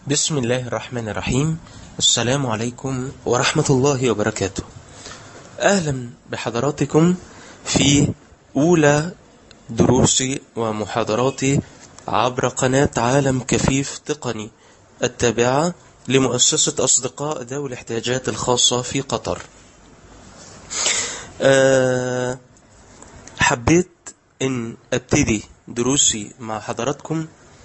بسم الله الرحمن الرحيم السلام عليكم ورحمة الله وبركاته أهلا بحضراتكم في أولى دروسي ومحاضراتي عبر قناة عالم كفيف تقني التابعة لمؤسسة أصدقاء ذوي الاحتياجات الخاصة في قطر أه حبيت أن أبتدي دروسي مع حضراتكم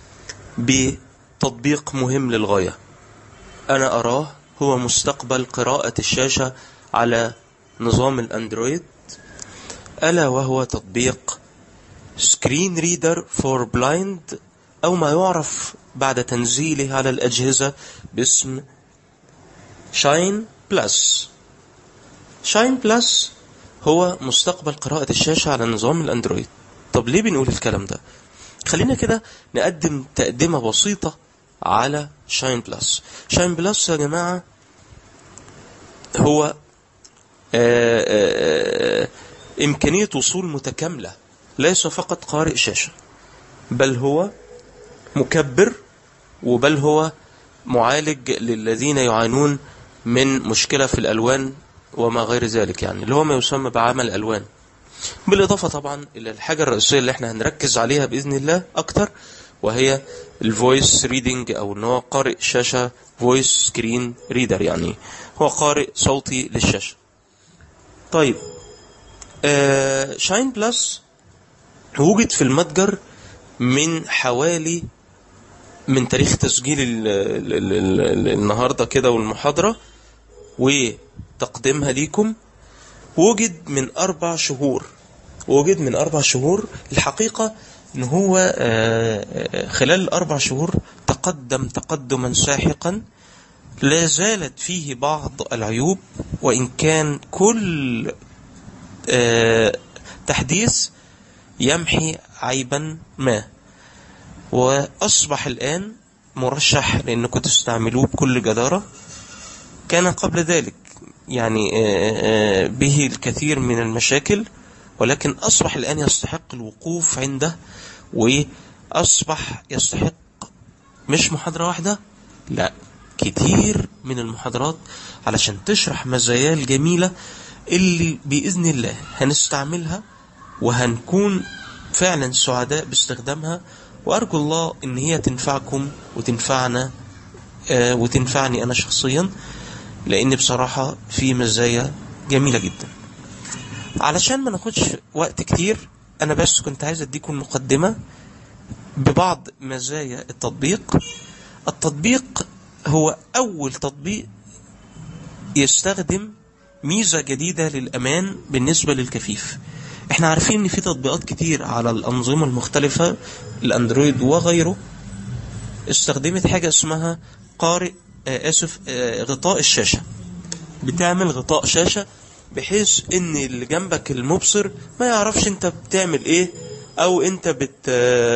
بتطبيق مهم للغاية أنا أراه هو مستقبل قراءة الشاشة على نظام الأندرويد ألا وهو تطبيق Screen Reader for Blind أو ما يعرف بعد تنزيله على الأجهزة باسم Shine Plus Shine Plus هو مستقبل قراءة الشاشة على نظام الأندرويد طب ليه بنقول الكلام ده خلينا كده نقدم تقدمة بسيطة على شاين بلس شاين بلس يا جماعة هو آآ آآ إمكانية وصول متكاملة ليس فقط قارئ شاشة بل هو مكبر وبل هو معالج للذين يعانون من مشكلة في الألوان وما غير ذلك يعني اللي هو ما يسمى بعمل الألوان بالإضافة طبعا إلى الحاجة الرئيسية اللي احنا هنركز عليها بإذن الله أكتر وهي الفويس ريدنج أو إن هو قارئ شاشة فويس سكرين ريدر يعني هو قارئ صوتي للشاشة طيب آه شاين بلس وجد في المتجر من حوالي من تاريخ تسجيل ال ال ال ال النهاردة كده والمحاضرة وتقديمها ليكم وجد من أربع شهور وجد من أربع شهور الحقيقة إن هو خلال الأربع شهور تقدم تقدما ساحقا لا زالت فيه بعض العيوب وإن كان كل تحديث يمحي عيبا ما وأصبح الآن مرشح لأنكم تستعملوه بكل جدارة كان قبل ذلك يعني به الكثير من المشاكل ولكن أصبح الآن يستحق الوقوف عنده وأصبح يستحق مش محاضرة واحدة لا كتير من المحاضرات علشان تشرح مزاياه الجميلة اللي بإذن الله هنستعملها وهنكون فعلا سعداء باستخدامها وأرجو الله إن هي تنفعكم وتنفعنا وتنفعني أنا شخصيا لأن بصراحة في مزايا جميلة جدا علشان ما ناخدش وقت كتير أنا بس كنت عايز أديكم مقدمة ببعض مزايا التطبيق التطبيق هو أول تطبيق يستخدم ميزة جديدة للأمان بالنسبة للكفيف احنا عارفين ان في تطبيقات كتير على الأنظمة المختلفة الأندرويد وغيره استخدمت حاجة اسمها قارئ اسف غطاء الشاشة بتعمل غطاء شاشة بحيث ان اللي جنبك المبصر ما يعرفش انت بتعمل ايه او انت بت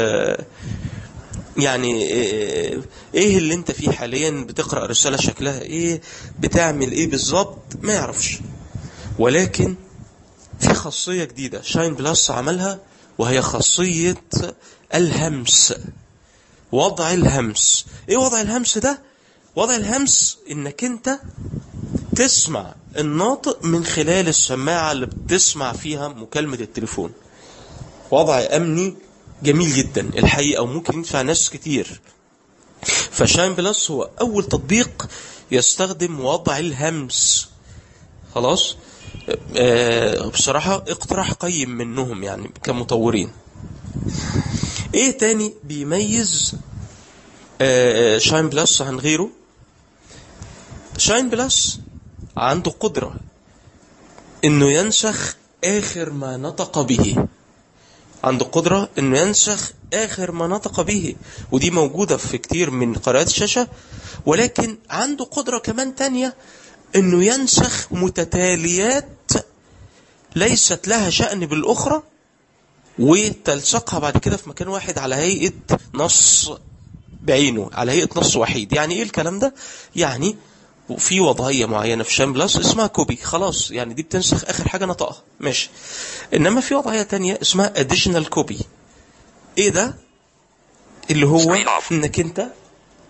يعني ايه اللي انت فيه حاليا بتقرأ رسالة شكلها ايه بتعمل ايه بالظبط ما يعرفش ولكن في خاصية جديدة شاين بلس عملها وهي خاصية الهمس وضع الهمس ايه وضع الهمس ده وضع الهمس انك انت تسمع الناطق من خلال السماعة اللي بتسمع فيها مكالمة التليفون وضع امني جميل جدا الحقيقة وممكن ينفع ناس كتير فشاين بلس هو اول تطبيق يستخدم وضع الهمس خلاص آه بصراحة اقتراح قيم منهم يعني كمطورين ايه تاني بيميز آه شاين بلس عن غيره شاين بلس عنده قدرة انه ينسخ اخر ما نطق به عنده قدرة انه ينسخ اخر ما نطق به ودي موجودة في كتير من قراءات الشاشة ولكن عنده قدرة كمان تانية انه ينسخ متتاليات ليست لها شأن بالاخرى وتلصقها بعد كده في مكان واحد على هيئة نص بعينه على هيئة نص وحيد يعني ايه الكلام ده يعني في وضعية معينة في شام بلس اسمها كوبي خلاص يعني دي بتنسخ اخر حاجة نطقها ماشي انما في وضعية تانية اسمها additional كوبي ايه ده اللي هو انك انت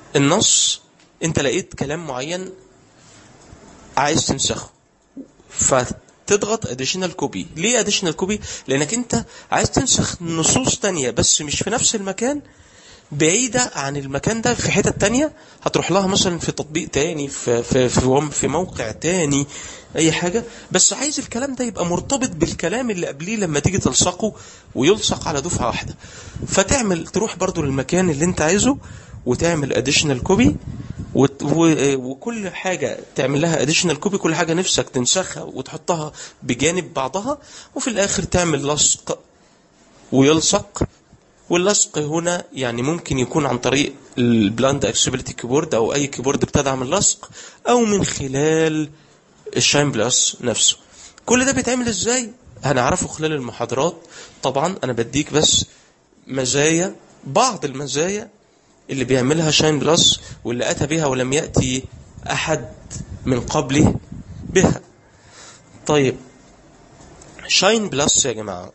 النص انت لقيت كلام معين عايز تنسخه فتضغط additional copy ليه additional copy لانك انت عايز تنسخ نصوص تانية بس مش في نفس المكان بعيدة عن المكان ده في حتة تانية هتروح لها مثلا في تطبيق تاني في, في, في, في موقع تاني اي حاجة بس عايز الكلام ده يبقى مرتبط بالكلام اللي قبليه لما تيجي تلصقه ويلصق على دفعة واحدة فتعمل تروح برضو للمكان اللي انت عايزه وتعمل additional copy وت- و- وكل حاجة تعمل لها additional copy كل حاجة نفسك تنسخها وتحطها بجانب بعضها وفي الآخر تعمل لصق ويلصق واللصق هنا يعني ممكن يكون عن طريق البلاند اكسبيليتي كيبورد او اي كيبورد بتدعم اللصق او من خلال الشاين بلس نفسه كل ده بيتعمل ازاي هنعرفه خلال المحاضرات طبعا انا بديك بس مزايا بعض المزايا اللي بيعملها شاين بلس واللي اتى بها ولم ياتي احد من قبله بها طيب شاين بلس يا جماعه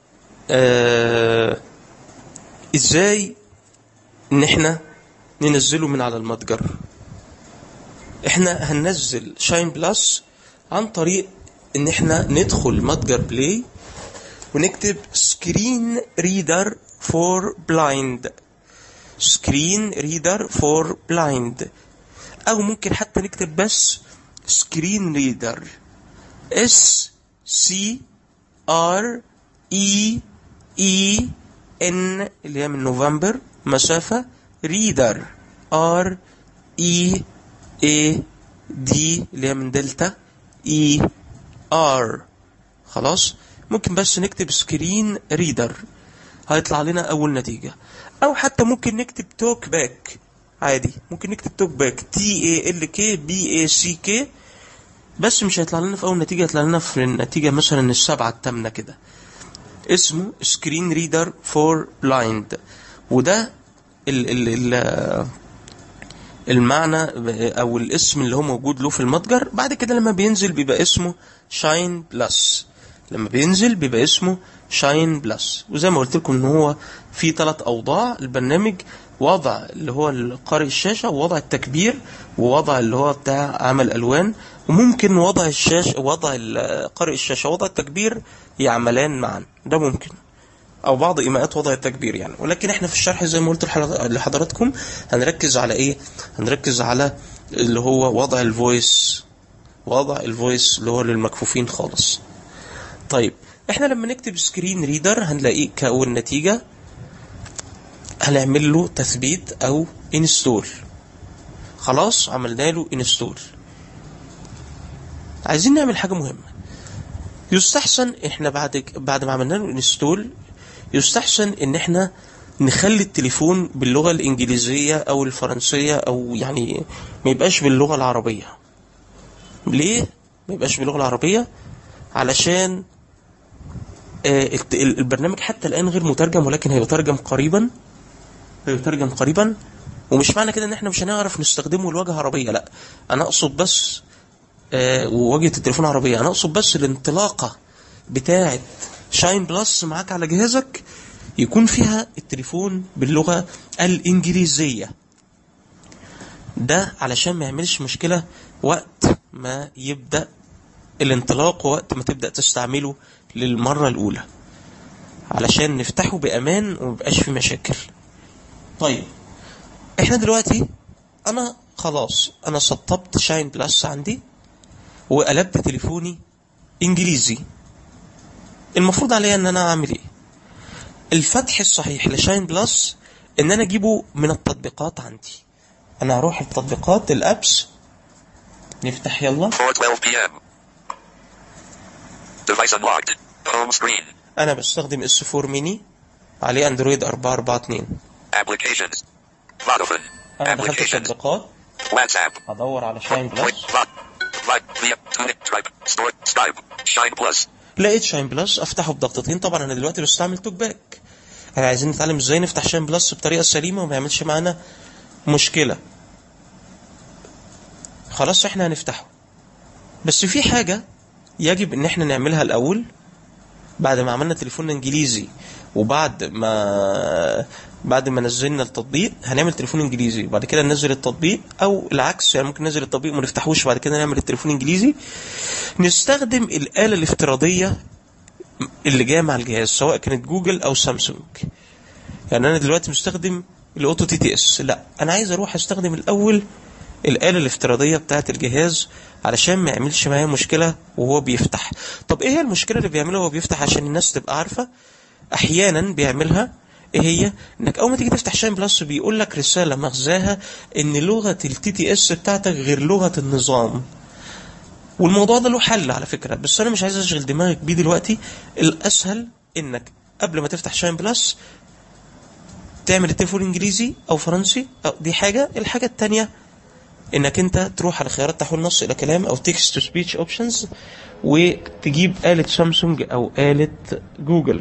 آه ازاي ان احنا ننزله من على المتجر احنا هننزل شاين بلس عن طريق ان احنا ندخل متجر بلاي ونكتب سكرين ريدر فور بلايند سكرين ريدر فور بلايند او ممكن حتى نكتب بس سكرين ريدر اس سي ار اي اي ان اللي هي من نوفمبر مسافة ريدر ار اي اي دي اللي هي من دلتا اي ار خلاص ممكن بس نكتب سكرين ريدر هيطلع لنا اول نتيجة او حتى ممكن نكتب توك باك عادي ممكن نكتب توك باك تي اي ال كي بي اي سي كي بس مش هيطلع لنا في اول نتيجة هيطلع لنا في النتيجة مثلا السبعة التامنة كده اسمه سكرين ريدر فور بلايند وده ال ال ال المعنى او الاسم اللي هو موجود له في المتجر بعد كده لما بينزل بيبقى اسمه شاين بلس لما بينزل بيبقى اسمه شاين بلس وزي ما قلت لكم ان هو في ثلاث اوضاع البرنامج وضع اللي هو قارئ الشاشة ووضع التكبير ووضع اللي هو بتاع عمل الوان وممكن وضع الشاشة وضع ال- قارئ الشاشة ووضع التكبير يعملان معا ده ممكن او بعض ايماءات وضع التكبير يعني ولكن احنا في الشرح زي ما قلت لحضر- لحضراتكم هنركز على ايه هنركز على اللي هو وضع الفويس وضع الفويس اللي هو للمكفوفين خالص طيب احنا لما نكتب سكرين ريدر هنلاقيه كأول نتيجة هنعمل له تثبيت او انستول خلاص عملنا له انستول عايزين نعمل حاجة مهمة يستحسن احنا بعد بعد ما عملنا له انستول يستحسن ان احنا نخلي التليفون باللغة الانجليزية او الفرنسية او يعني ما يبقاش باللغة العربية ليه ما يبقاش باللغة العربية علشان آه، الت- ال- البرنامج حتى الآن غير مترجم ولكن هيترجم قريبا هيترجم قريبا ومش معنى كده ان احنا مش هنعرف نستخدمه لواجهة عربية لا انا اقصد بس آه، وواجهة التليفون عربية انا اقصد بس الانطلاقة بتاعة شاين بلس معاك على جهازك يكون فيها التليفون باللغة الانجليزية ده علشان ما يعملش مشكلة وقت ما يبدأ الانطلاق ووقت ما تبدأ تستعمله للمرة الأولى علشان نفتحه بأمان ومبقاش في مشاكل طيب احنا دلوقتي انا خلاص انا سطبت شاين بلس عندي وقلبت تليفوني انجليزي المفروض عليا ان انا اعمل ايه الفتح الصحيح لشاين بلس ان انا اجيبه من التطبيقات عندي انا هروح التطبيقات الابس نفتح يلا 4:12 p.m. Device unlocked. Home screen. انا بستخدم اس 4 ميني عليه اندرويد 442 Applications. Vodafone. انا دخلت Applications. التطبيقات WhatsApp. هدور على شاين Click. بلس Vod. Vod. Via. Tunic. Stripe. Store. Skype. Shine Plus. لقيت شاين بلس افتحه بضغطتين طبعا انا دلوقتي بستعمل توك باك احنا عايزين نتعلم ازاي نفتح شاين بلس بطريقه سليمه وما يعملش معانا مشكله خلاص احنا هنفتحه بس في حاجه يجب ان احنا نعملها الاول بعد ما عملنا تليفون انجليزي وبعد ما بعد ما نزلنا التطبيق هنعمل تليفون انجليزي وبعد كده ننزل التطبيق او العكس يعني ممكن ننزل التطبيق وما نفتحوش وبعد كده نعمل التليفون انجليزي نستخدم الآلة الافتراضية اللي جايه مع الجهاز سواء كانت جوجل او سامسونج يعني انا دلوقتي مستخدم الاوتو تي تي اس لا انا عايز اروح استخدم الاول الآلة الافتراضية بتاعة الجهاز علشان ما يعملش معايا مشكلة وهو بيفتح طب ايه هي المشكلة اللي بيعملها وهو بيفتح عشان الناس تبقى عارفة احيانا بيعملها ايه هي انك اول ما تيجي تفتح شاين بلس بيقول لك رسالة مغزاها ان لغة التي تي اس بتاعتك غير لغة النظام والموضوع ده له حل على فكرة بس انا مش عايز اشغل دماغك بيه دلوقتي الاسهل انك قبل ما تفتح شاين بلس تعمل التليفون انجليزي او فرنسي أو دي حاجة الحاجة التانية انك انت تروح على خيارات تحويل نص الى كلام او تكست تو سبيتش اوبشنز وتجيب آلة سامسونج او آلة جوجل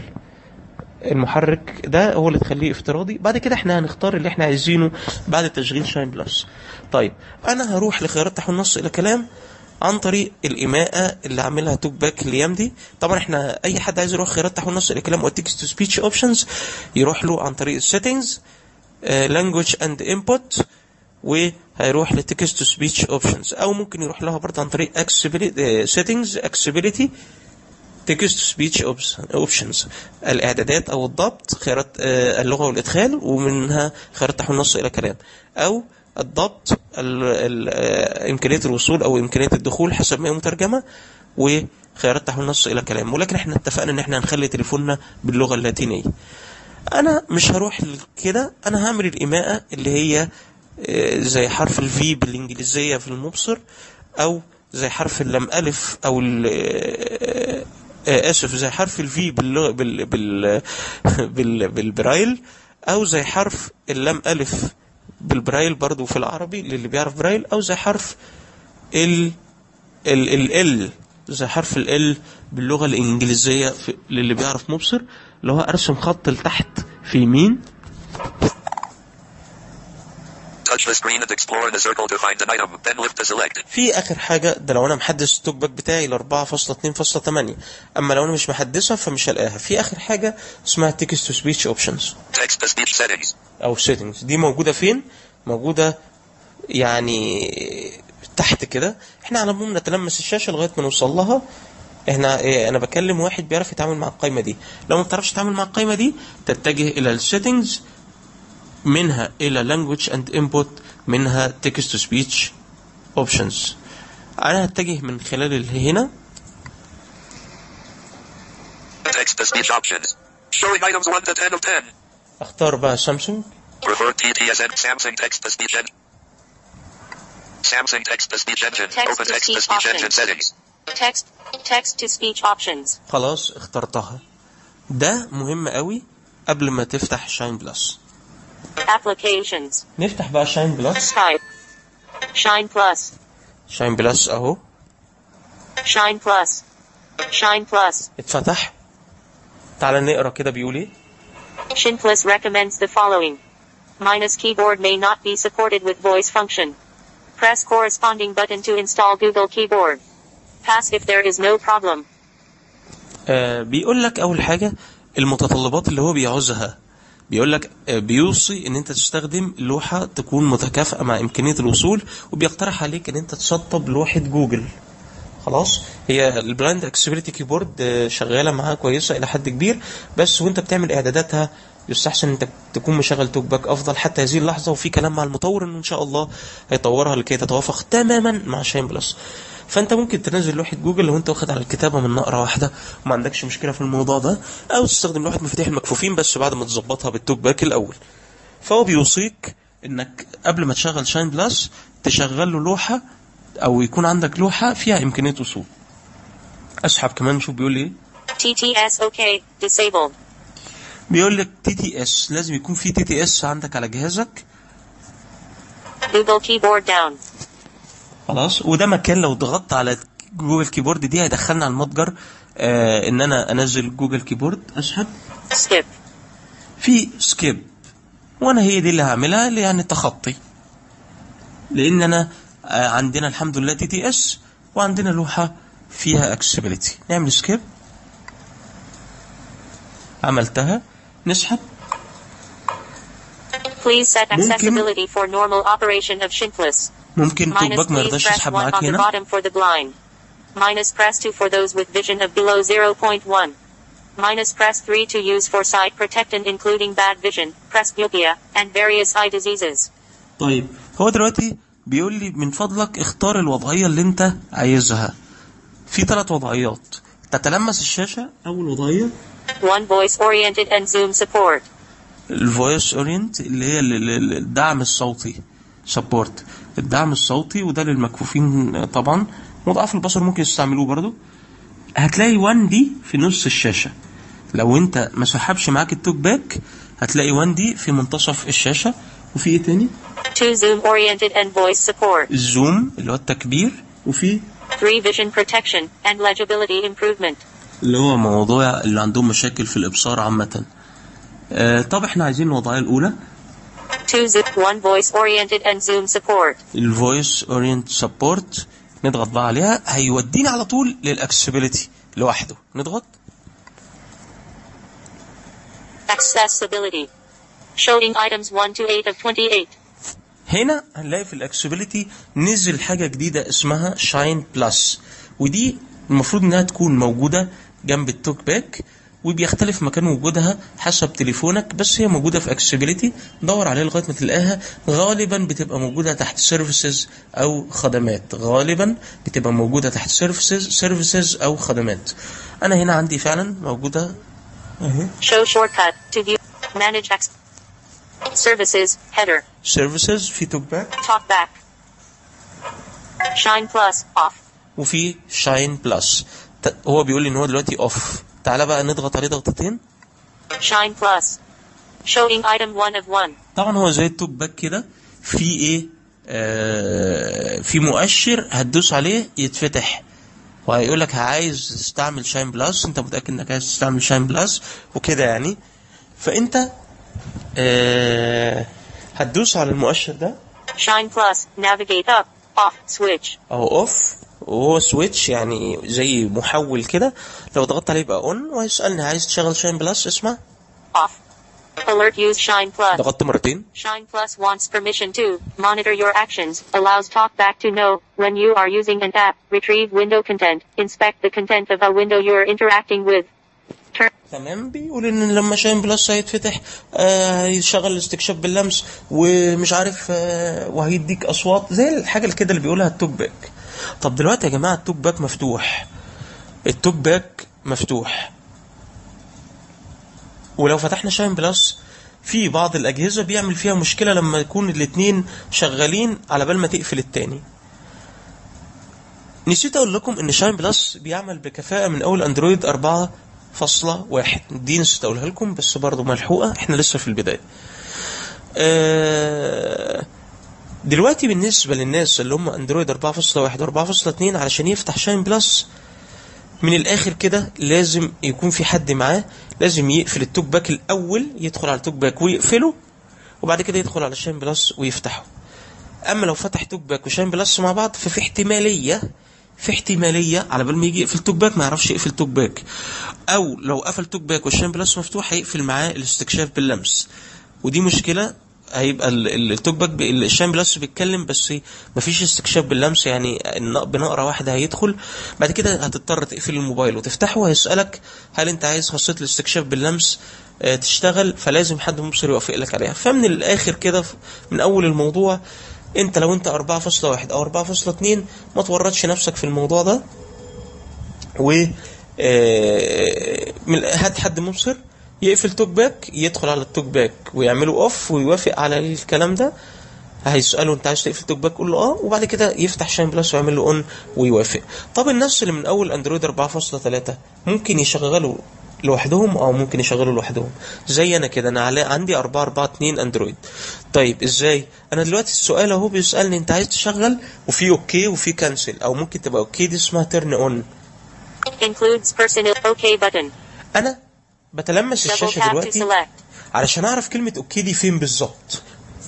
المحرك ده هو اللي تخليه افتراضي بعد كده احنا هنختار اللي احنا عايزينه بعد تشغيل شاين بلس طيب انا هروح لخيارات تحويل نص الى كلام عن طريق الإماءة اللي عاملها توك باك الايام دي طبعا احنا اي حد عايز يروح خيارات تحويل نص الى كلام او تكست تو سبيتش اوبشنز يروح له عن طريق السيتنجز لانجوج اند انبوت وهيروح لتكست تو سبيتش اوبشنز او ممكن يروح لها برضه عن طريق سيتنجز اكسبيليتي تكست سبيتش اوبشنز الاعدادات او الضبط خيارات آه، اللغه والادخال ومنها خيارات تحويل نص الى كلام او الضبط ال- ال- آه، امكانيه الوصول او امكانيه الدخول حسب ما هي مترجمه وخيارات تحويل نص الى كلام ولكن احنا اتفقنا ان احنا هنخلي تليفوننا باللغه اللاتينيه انا مش هروح كده انا هعمل الاماءه اللي هي آه، زي حرف الفي بالانجليزيه في المبصر او زي حرف اللام الف او ال- آه، آه، اسف زي حرف الفي بال بال بال بال بالبرايل او زي حرف اللام الف بالبرايل برضو في العربي للي بيعرف برايل او زي حرف ال ال ال ال زي حرف ال ال باللغة الإنجليزية في للي بيعرف مبصر اللي هو أرسم خط لتحت في يمين Touch the screen and explore the circle to find an item, then lift to select. في آخر حاجة ده لو أنا محدث التوك باك بتاعي ل 4.2.8 أما لو أنا مش محدثها فمش هلاقيها في آخر حاجة اسمها تكست تو سبيتش أوبشنز Text to speech settings. او settings دي موجودة فين موجودة يعني تحت كده احنا على العموم نتلمس الشاشة لغاية ما نوصل لها احنا ايه انا بكلم واحد بيعرف يتعامل مع القائمة دي لو ما بتعرفش تتعامل مع القائمة دي تتجه الى السيتنجز منها الى language and input منها text to speech options انا هتجه من خلال اللي هنا Text to speech options. Showing items 1 to 10 of 10. اختار بقى سامسونج Prefer TTSN Samsung text to speech engine. Samsung text to speech engine. Text Open to text to speech speech options. engine settings. Text, text to speech options. خلاص اخترتها ده مهم قوي قبل ما تفتح شاين بلس Applications. نفتح بقى شاين بلس Skype. Shine Plus. شاين بلس اهو Shine Plus. Shine Plus. اتفتح تعال نقرا كده بيقول ايه Shin Plus recommends the following. Minus keyboard may not be supported with voice function. Press corresponding button to install Google Keyboard. Pass if there is no problem. آه بيقول لك اول حاجه المتطلبات اللي هو بيعوزها بيقول لك آه بيوصي ان انت تستخدم لوحه تكون متكافئه مع امكانيه الوصول وبيقترح عليك ان انت تسطب لوحه جوجل خلاص هي البلايند اكسبيليتي كيبورد آه، شغاله معاها كويسه الى حد كبير بس وانت بتعمل اعداداتها يستحسن انت تكون مشغل توك باك افضل حتى هذه اللحظه وفي كلام مع المطور انه ان شاء الله هيطورها لكي تتوافق تماما مع شاين بلس فانت ممكن تنزل لوحه جوجل لو انت واخد على الكتابه من نقره واحده وما عندكش مشكله في الموضوع ده او تستخدم لوحه مفاتيح المكفوفين بس بعد ما تظبطها بالتوك باك الاول فهو بيوصيك انك قبل ما تشغل شاين بلس تشغل له لوحه او يكون عندك لوحه فيها امكانيه وصول اسحب كمان نشوف بيقول ايه TTS OK. Disabled. بيقول لك تي تي اس لازم يكون في تي تي اس عندك على جهازك Google Keyboard down. خلاص وده مكان لو ضغطت على جوجل كيبورد دي هيدخلنا على المتجر آه ان انا انزل جوجل كيبورد اسحب Skip. في سكيب وانا هي دي اللي هعملها اللي يعني تخطي لان انا آه عندنا الحمد لله تي تي اس وعندنا لوحه فيها اكسبيليتي نعمل سكيب عملتها نسحب Please set ممكن- accessibility for normal operation of Shintless. ممكن توك Minus باك ما please يرضاش press يسحب 1 معاك on the هنا bottom for the blind. Minus press 2 for those with vision of below 0.1. Minus press 3 to use for sight protectant including bad vision, presbyopia, and various eye diseases. طيب هو دلوقتي بيقول لي من فضلك اختار الوضعية اللي انت عايزها في ثلاث وضعيات تتلمس الشاشة أول وضعية 1 voice oriented and zoom support. الفويس اورينت اللي هي ال- ال- ال- الدعم الصوتي سبورت الدعم الصوتي وده للمكفوفين طبعا مضاعف البصر ممكن يستعملوه برضو هتلاقي 1 دي في نص الشاشة لو انت ما سحبش معاك التوك باك هتلاقي 1 دي في منتصف الشاشة وفي ايه تاني 2 zoom oriented and voice support. الزوم اللي هو التكبير وفي 3 vision protection and legibility improvement. اللي هو موضوع اللي عندهم مشاكل في الابصار عامة آه طب احنا عايزين الوضعية الأولى 2 zoom 1 voice oriented and zoom support. الفويس اورينت سبورت نضغط بقى عليها هيودينا على طول للاكسسبيليتي لوحده نضغط Accessibility. Showing items 1 to 8 of 28. هنا هنلاقي في الاكسسبيليتي نزل حاجه جديده اسمها شاين بلس ودي المفروض انها تكون موجوده جنب التوك باك وبيختلف مكان وجودها حسب تليفونك بس هي موجوده في اكسسبيليتي دور عليها لغايه ما تلاقيها غالبا بتبقى موجوده تحت سيرفيسز او خدمات غالبا بتبقى موجوده تحت سيرفيسز سيرفيسز او خدمات انا هنا عندي فعلا موجوده اهي Show shortcut to view. Manage access. Services. Header. سيرفيسز في توك باك Talk back. Shine plus. Off. وفي شاين بلس هو بيقول لي ان هو دلوقتي اوف تعالى بقى نضغط عليه ضغطتين Shine plus. Showing item 1 of 1. طبعا هو زي التوك باك كده في ايه آه في مؤشر هتدوس عليه يتفتح وهيقول لك عايز تستعمل شاين بلس انت متاكد انك عايز تستعمل شاين بلس وكده يعني فانت آه هتدوس على المؤشر ده Shine plus. Navigate up. Off. Switch. اهو اوف وهو سويتش يعني زي محول كده لو ضغطت عليه يبقى اون وهيسالني عايز تشغل شاين بلس اسمع Off. Alert use Shine plus. ضغطت مرتين Shine Plus wants permission to monitor your actions, allows TalkBack to know when you are using an app, retrieve window content, inspect the content of a window you are interacting with. Turn تمام بيقول ان لما شاين بلس هيتفتح آه هيشغل الاستكشاف باللمس ومش عارف آه وهيديك اصوات زي الحاجه اللي كده اللي بيقولها التوك باك طب دلوقتي يا جماعه التوك باك مفتوح التوك باك مفتوح ولو فتحنا شاين بلس في بعض الاجهزه بيعمل فيها مشكله لما يكون الاتنين شغالين على بال ما تقفل التاني نسيت اقول لكم ان شاين بلس بيعمل بكفاءه من اول اندرويد 4.1 دي نسيت اقولها لكم بس برضه ملحوقه احنا لسه في البدايه آه، دلوقتي بالنسبه للناس اللي هم اندرويد 4.1 و4.2 علشان يفتح شاين بلس من الاخر كده لازم يكون في حد معاه لازم يقفل التوك باك الاول يدخل على التوك باك ويقفله وبعد كده يدخل على شاين بلس ويفتحه اما لو فتح توك باك وشاين بلس مع بعض ففي احتماليه في احتماليه على بال ما يجي يقفل توك باك ما يعرفش يقفل توك باك او لو قفل توك باك والشاين بلس مفتوح هيقفل معاه الاستكشاف باللمس ودي مشكله هيبقى ال- ال- التوك باك ب- الشاين بلس بيتكلم بس مفيش استكشاف باللمس يعني الن- بنقره واحده هيدخل بعد كده هتضطر تقفل الموبايل وتفتحه وهيسالك هل انت عايز خاصيه الاستكشاف باللمس آه، تشتغل فلازم حد مبصر يوافق لك عليها فمن الاخر كده ف- من اول الموضوع انت لو انت 4.1 او 4.2 ما تورطش نفسك في الموضوع ده و آه، من- هات حد مبصر يقفل توك باك يدخل على التوك باك ويعمله اوف ويوافق على الكلام ده هيسأله انت عايز تقفل توك باك قول له اه وبعد كده يفتح شاين بلس ويعمل له اون ويوافق طب الناس اللي من اول اندرويد 4.3 ممكن يشغلوا لوحدهم او ممكن يشغلوا لوحدهم زي انا كده انا علي عندي 442 اندرويد طيب ازاي انا دلوقتي السؤال اهو بيسالني انت عايز تشغل وفي اوكي وفي كانسل او ممكن تبقى اوكي دي اسمها تيرن اون includes personal OK button. انا بتلمس Double الشاشه tap to دلوقتي select. علشان اعرف كلمه اوكي دي فين بالظبط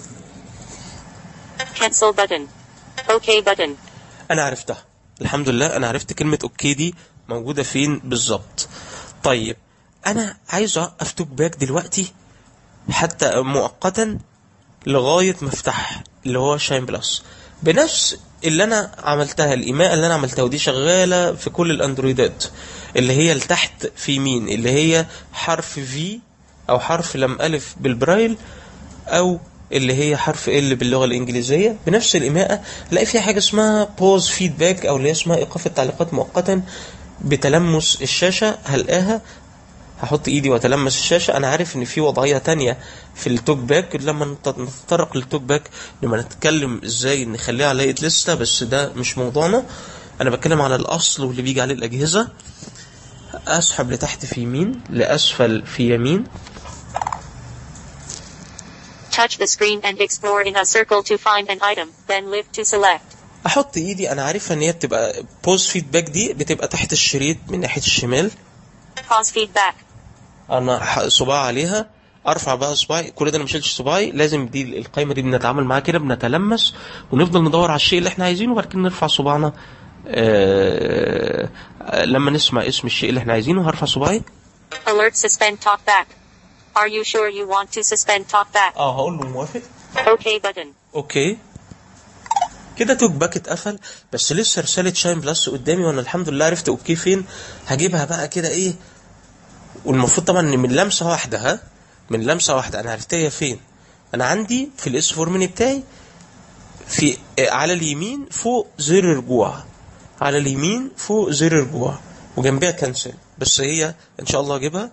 Cancel button. OK button. انا عرفتها الحمد لله انا عرفت كلمه اوكي دي موجوده فين بالظبط طيب انا عايز اوقف توك باك دلوقتي حتى مؤقتا لغايه ما افتح اللي هو شاين بلس بنفس اللي انا عملتها الايماء اللي انا عملتها ودي شغاله في كل الاندرويدات اللي هي لتحت في يمين اللي هي حرف في او حرف لم الف بالبرايل او اللي هي حرف ال باللغه الانجليزيه بنفس الايماءه الاقي فيها حاجه اسمها بوز فيدباك او اللي هي اسمها ايقاف التعليقات مؤقتا بتلمس الشاشه هلقاها هحط ايدي واتلمس الشاشه انا عارف ان في وضعيه تانية في التوك باك لما نت- نتطرق للتوك باك لما نتكلم ازاي نخليها على لايت لسته بس ده مش موضوعنا انا بتكلم على الاصل واللي بيجي عليه الاجهزه اسحب لتحت في يمين لاسفل في يمين Touch the screen and explore in a circle to find an item, then lift to select. احط ايدي انا عارفها ان هي بتبقى بوز فيدباك دي بتبقى تحت الشريط من ناحيه الشمال Pause feedback. انا ح- صباعي عليها ارفع بقى صباعي كل ده انا مشيلش صباعي لازم دي القايمه دي بنتعامل معاها كده بنتلمس ونفضل ندور على الشيء اللي احنا عايزينه وبعد كده نرفع صباعنا آه لما نسمع اسم الشيء اللي احنا عايزينه هرفع صباعي Alert suspend talkback. Are you sure you want to suspend talkback? اه هقول له موافق OK button. اوكي كده توك باك اتقفل بس لسه رساله شاين بلس قدامي وانا الحمد لله عرفت اوكي فين هجيبها بقى كده ايه والمفروض طبعا ان من لمسه واحده ها من لمسه واحده انا عرفتها هي فين انا عندي في الاس فورمني بتاعي في آه، على اليمين فوق زر رجوع على اليمين فوق زر رجوع وجنبها كنسل بس هي ان شاء الله اجيبها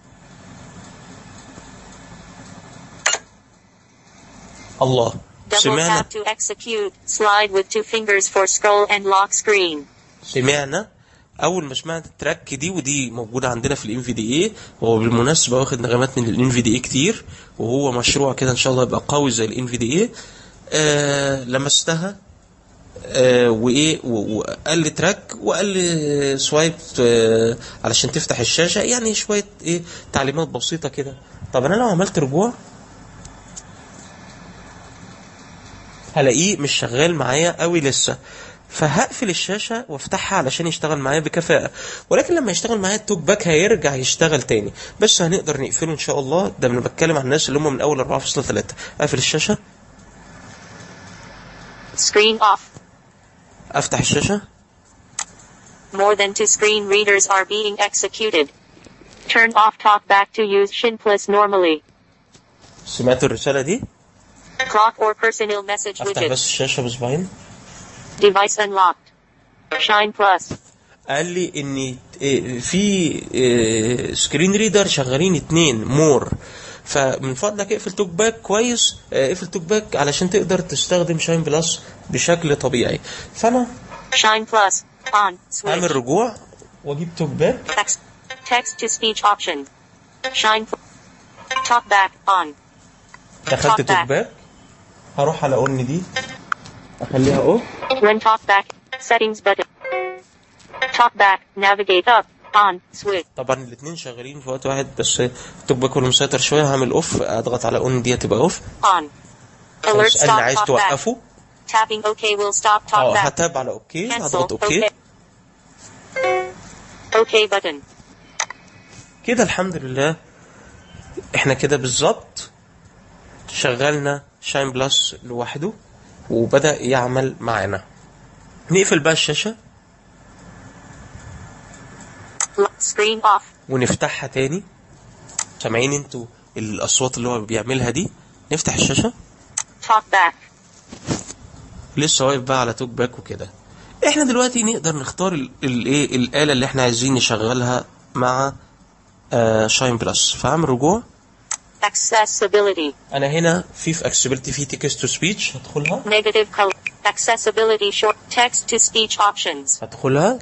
الله Double سمعنا tap to execute. Slide with two fingers for scroll and lock screen. سمعنا اول ما سمعت التراك دي ودي موجوده عندنا في الام في دي اي هو بالمناسبه واخد نغمات من الام في دي اي كتير وهو مشروع كده ان شاء الله يبقى قوي زي الام في دي اي آه لمستها آه وايه و- وقال لي تراك وقال لي سوايب آه علشان تفتح الشاشه يعني شويه ايه تعليمات بسيطه كده طب انا لو عملت رجوع هلاقيه مش شغال معايا قوي لسه فهقفل الشاشة وافتحها علشان يشتغل معايا بكفاءة ولكن لما يشتغل معايا التوك باك هيرجع يشتغل تاني بس هنقدر نقفله ان شاء الله ده انا بتكلم عن الناس اللي هم من اول 4.3 اقفل الشاشة Screen off. افتح الشاشة More than two screen readers are being executed. Turn off talkback to use Shin Plus normally. سمعت الرسالة دي Clock or personal message افتح widget. بس الشاشة بصبعين Device unlocked. Shine Plus. قال لي ان إيه، في إيه، سكرين ريدر شغالين اتنين مور فمن فضلك اقفل توك باك كويس آه، اقفل توك باك علشان تقدر تستخدم شاين بلس بشكل طبيعي فانا Shine Plus. On. Switch. اعمل رجوع واجيب توك باك Text. Text to speech option. Shine. Pl- Talkback. On. دخلت Talk توك back. باك هروح على اون دي اخليها اوف Run talkback. Settings button. Talkback. Navigate up. On. Switch. طبعا الاثنين شغالين في وقت واحد بس التوك باك هو اللي مسيطر شويه هعمل اوف اضغط على اون دي هتبقى اوف On. Alert بس انا stop عايز talkback. توقفه Tapping OK will stop اه talkback. هتاب على اوكي Cancel. هضغط اوكي OK. OK button. كده الحمد لله احنا كده بالظبط شغلنا شاين بلس لوحده وبدأ يعمل معانا نقفل بقى الشاشة Lock screen off. ونفتحها تاني سامعين انتوا الأصوات اللي هو بيعملها دي نفتح الشاشة Talkback. لسه واقف بقى على توك باك وكده احنا دلوقتي نقدر نختار ال- الايه الآلة اللي احنا عايزين نشغلها مع آه شاين بلس فاعمل رجوع Accessibility. انا هنا في في اكسبيلتي في تكست تو سبيتش هدخلها Negative color. Accessibility short. Text to speech options. هدخلها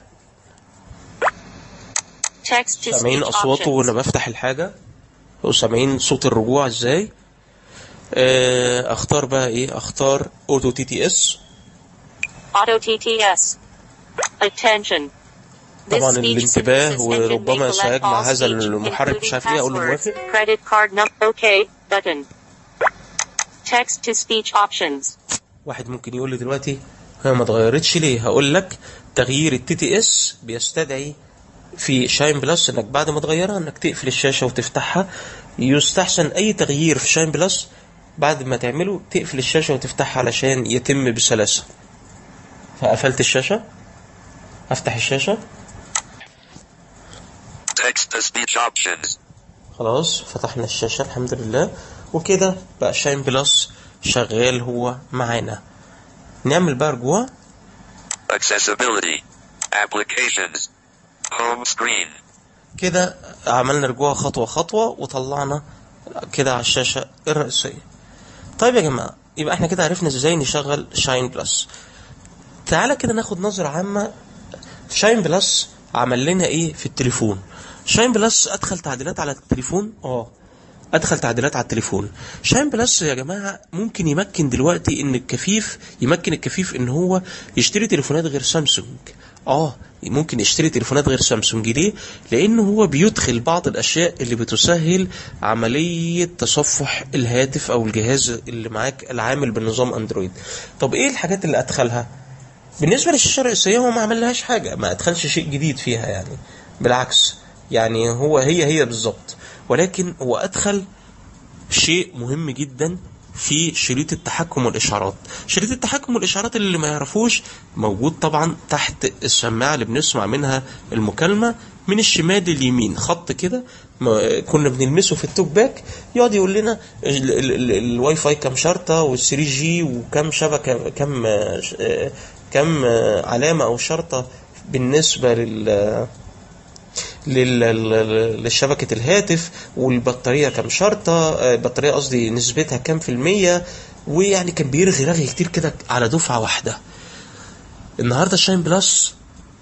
Text to سامعين speech اصواته وانا options. بفتح الحاجه وسامعين صوت الرجوع ازاي آه، اختار بقى ايه اختار اوتو تي تي اس Auto TTS. Attention. This طبعا speech الانتباه synthesis engine وربما may collect سيجمع all هذا speech, المحرك مش including عارف ايه اقول له passwords, موافق credit card number. OK button. Text to speech options. واحد ممكن يقول لي دلوقتي هي ما اتغيرتش ليه هقول لك تغيير التي تي اس بيستدعي في شاين بلس انك بعد ما تغيرها انك تقفل الشاشة وتفتحها يستحسن اي تغيير في شاين بلس بعد ما تعمله تقفل الشاشة وتفتحها علشان يتم بسلاسة فقفلت الشاشة افتح الشاشة Text to speech options. خلاص فتحنا الشاشة الحمد لله وكده بقى شاين بلس شغال هو معانا نعمل بقى رجوع Accessibility. Applications. Home screen. كده عملنا رجوع خطوة خطوة وطلعنا كده على الشاشة الرئيسية طيب يا جماعة يبقى احنا كده عرفنا ازاي نشغل شاين بلس تعالى كده ناخد نظرة عامة شاين بلس عمل لنا ايه في التليفون شاين بلس ادخل تعديلات على التليفون اه ادخل تعديلات على التليفون شاين بلس يا جماعه ممكن يمكن دلوقتي ان الكفيف يمكن الكفيف ان هو يشتري تليفونات غير سامسونج اه ممكن يشتري تليفونات غير سامسونج ليه لانه هو بيدخل بعض الاشياء اللي بتسهل عمليه تصفح الهاتف او الجهاز اللي معاك العامل بالنظام اندرويد طب ايه الحاجات اللي ادخلها بالنسبة للشاشة الرئيسية هو ما عملهاش حاجة ما ادخلش شيء جديد فيها يعني بالعكس يعني هو هي هي بالظبط ولكن هو ادخل شيء مهم جدا في شريط التحكم والاشعارات شريط التحكم والاشعارات اللي ما يعرفوش موجود طبعا تحت السماعه اللي بنسمع منها المكالمه من الشمال لليمين خط كده ما- كنا بنلمسه في التوك باك يقعد يقول لنا ال- ال- ال- الواي فاي كام شرطه وال3 جي وكم شبكه كم آه، ش- آه، كم آه، علامه او شرطه بالنسبه لل لل- لل- لشبكة الهاتف والبطارية كام شرطة آه، البطارية قصدي نسبتها كام في المية ويعني كان بيرغي رغي كتير كده على دفعة واحدة النهاردة الشاين بلس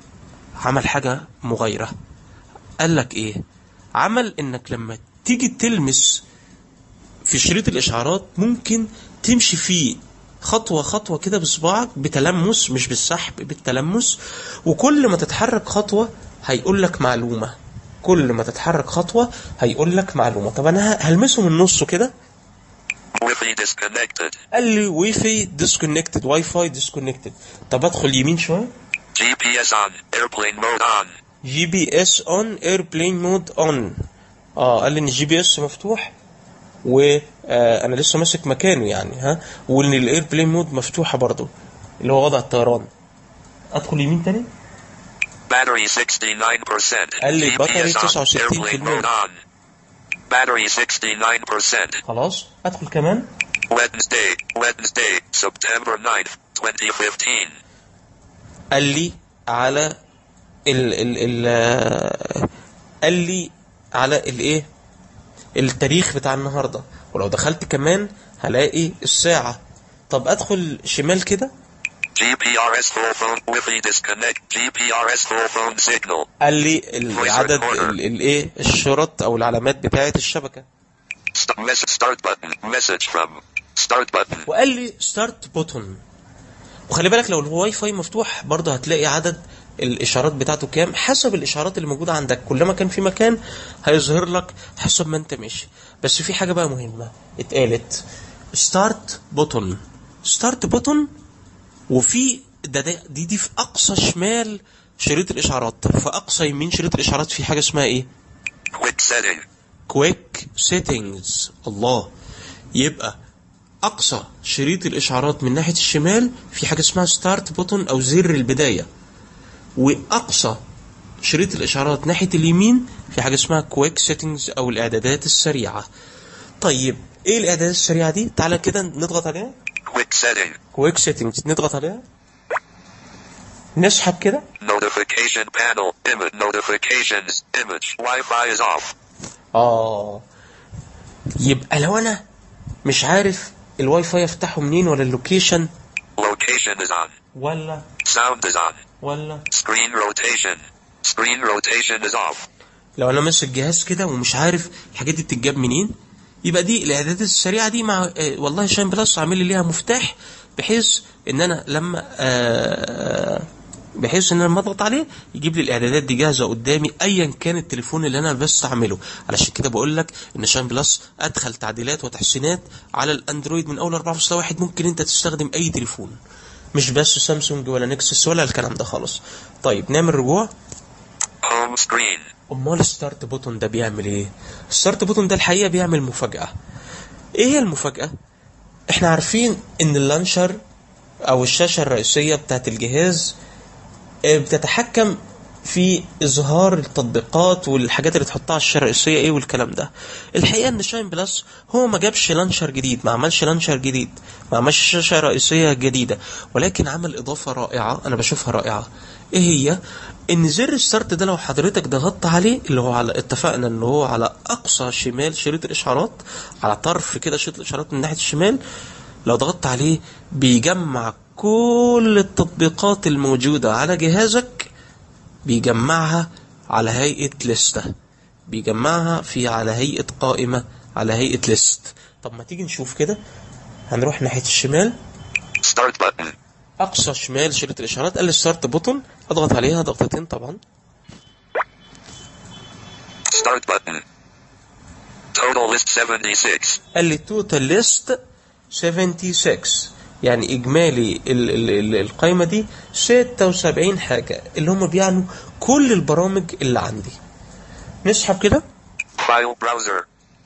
عمل حاجة مغايرة قال لك ايه عمل انك لما تيجي تلمس في شريط الاشعارات ممكن تمشي فيه خطوة خطوة كده بصباعك بتلمس مش بالسحب بالتلمس وكل ما تتحرك خطوة هيقول لك معلومة كل ما تتحرك خطوة هيقول لك معلومة طب انا هلمسه من نصه كده Wi-Fi disconnected. قال لي واي فاي ديسكونكتد واي فاي ديسكونكتد طب ادخل يمين شوية GPS on. Airplane mode on. جي بي اس اون ايربلين مود اون اه قال لي ان الجي بي اس مفتوح وانا لسه ماسك مكانه يعني ها وان الايربلين مود مفتوحه برضو اللي هو وضع الطيران ادخل يمين تاني Battery 69%. قال لي بطاري GPS on. 69%. Airplane mode on. Battery 69%. خلاص ادخل كمان Wednesday. Wednesday. September 9th. 2015. قال لي على ال ال ال آه، قال لي على الايه التاريخ بتاع النهارده ولو دخلت كمان هلاقي الساعه طب ادخل شمال كده GPRS full phone Wi-Fi disconnect. GPRS full phone signal. قال لي العدد ال- الايه الشرط او العلامات بتاعه الشبكه St- message start button. Message from. Start button. وقال لي ستارت بوتون وخلي بالك لو الواي فاي مفتوح برضه هتلاقي عدد الاشارات بتاعته كام حسب الاشارات اللي موجوده عندك كلما كان في مكان هيظهر لك حسب ما انت ماشي بس في حاجه بقى مهمه اتقالت ستارت بوتون ستارت بوتون وفي ده, ده دي دي في اقصى شمال شريط الاشعارات في اقصى يمين شريط الاشعارات في حاجه اسمها ايه Quick setting. كويك سيتنجز الله يبقى اقصى شريط الاشعارات من ناحيه الشمال في حاجه اسمها ستارت بوتون او زر البدايه واقصى شريط الاشعارات ناحيه اليمين في حاجه اسمها كويك سيتنجز او الاعدادات السريعه طيب ايه الاعدادات السريعه دي تعالى كده نضغط عليها Quick setting. كويك سيتنجز نضغط عليها نسحب كده Notification panel. Image notifications. Image. Wi-Fi is off. اه يبقى لو انا مش عارف الواي فاي افتحه منين ولا اللوكيشن Location is on. ولا Sound is on. ولا Screen rotation. Screen rotation is off. لو انا ماسك جهاز كده ومش عارف الحاجات دي بتتجاب منين يبقى دي الاعدادات السريعه دي مع آه والله شاين بلس عامل لي ليها مفتاح بحيث ان انا لما آه بحيث ان انا لما اضغط عليه يجيب لي الاعدادات دي جاهزه قدامي ايا كان التليفون اللي انا بستعمله علشان كده بقول لك ان شاين بلس ادخل تعديلات وتحسينات على الاندرويد من اول 4.1 ممكن انت تستخدم اي تليفون مش بس سامسونج ولا نكسس ولا الكلام ده خالص طيب نعمل رجوع Home Home screen. امال الستارت بوتون ده بيعمل ايه الستارت بوتون ده الحقيقه بيعمل مفاجاه ايه هي المفاجاه احنا عارفين ان اللانشر او الشاشه الرئيسيه بتاعت الجهاز آه، بتتحكم في اظهار التطبيقات والحاجات اللي تحطها على الشاشه الرئيسيه ايه والكلام ده الحقيقه ان شاين بلس هو ما جابش لانشر جديد ما عملش لانشر جديد ما عملش شاشه رئيسيه جديده ولكن عمل اضافه رائعه انا بشوفها رائعه ايه هي ان زر الستارت ده لو حضرتك ضغطت عليه اللي هو على اتفقنا ان هو على اقصى شمال شريط الاشعارات على طرف كده شريط الاشعارات من ناحيه الشمال لو ضغطت عليه بيجمع كل التطبيقات الموجودة على جهازك بيجمعها على هيئة لستة بيجمعها في على هيئة قائمة على هيئة ليست طب ما تيجي نشوف كده هنروح ناحية الشمال Start button. أقصى شمال شريط الإشعارات قال لي ستارت بوتون أضغط عليها ضغطتين طبعا Start button. Total list 76. قال لي توتال ليست 76 يعني اجمالي ال ال ال القائمه دي 76 حاجه اللي هم بيعنوا كل البرامج اللي عندي نسحب كده File browser.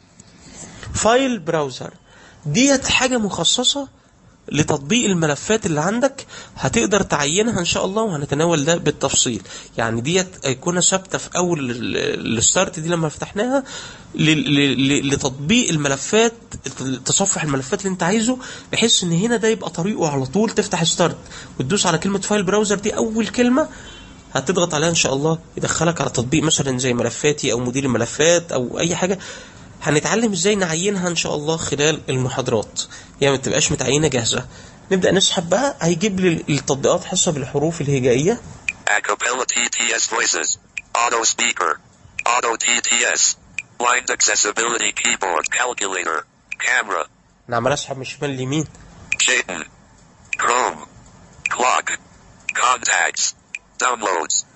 فايل براوزر ديت حاجه مخصصه لتطبيق الملفات اللي عندك هتقدر تعينها ان شاء الله وهنتناول ده بالتفصيل يعني ديت ايقونه ثابته في اول ال- الستارت دي لما فتحناها ل- ل- ل- لتطبيق الملفات تصفح الملفات اللي انت عايزه بحيث ان هنا ده يبقى طريقه على طول تفتح ستارت وتدوس على كلمه فايل براوزر دي اول كلمه هتضغط عليها ان شاء الله يدخلك على تطبيق مثلا زي ملفاتي او مدير الملفات او اي حاجه هنتعلم ازاي نعينها ان شاء الله خلال المحاضرات يعني ما تبقاش متعينه جاهزه نبدا نسحب بقى هيجيب لي التطبيقات حسب الحروف الهجائيه Acapella TTS voices. Auto speaker. Auto TTS. Blind accessibility keyboard calculator. Camera. انا عمال اسحب من الشمال لليمين Chaitin. Chrome. Clock. Contacts. Downloads.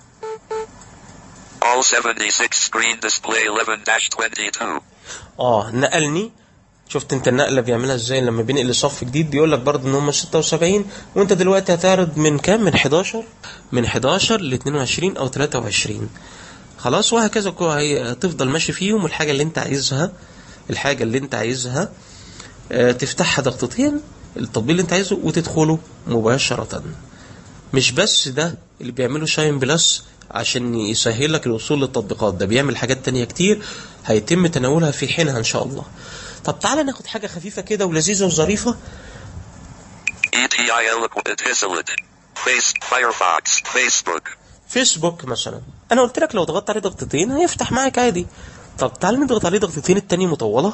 All 76 screen display 11-22. اه نقلني شفت انت النقله بيعملها ازاي لما بينقل لصف جديد بيقول لك برضه ان هم 76 وانت دلوقتي هتعرض من كام من 11 من 11 ل 22 او 23 خلاص وهكذا كو- هي- هتفضل ماشي فيهم والحاجه اللي انت عايزها الحاجه اللي انت عايزها آه، تفتحها ضغطتين التطبيق اللي انت عايزه وتدخله مباشره مش بس ده اللي بيعمله شاين بلس عشان يسهل لك الوصول للتطبيقات ده بيعمل حاجات تانية كتير هيتم تناولها في حينها ان شاء الله طب تعالى ناخد حاجة خفيفة كده ولذيذة وظريفة ETI eloquent Etisalit. Face. Firefox. Facebook. فيسبوك مثلا انا قلت لك لو ضغطت عليه ضغطتين هيفتح معاك عادي طب تعالى نضغط عليه ضغطتين التانية مطولة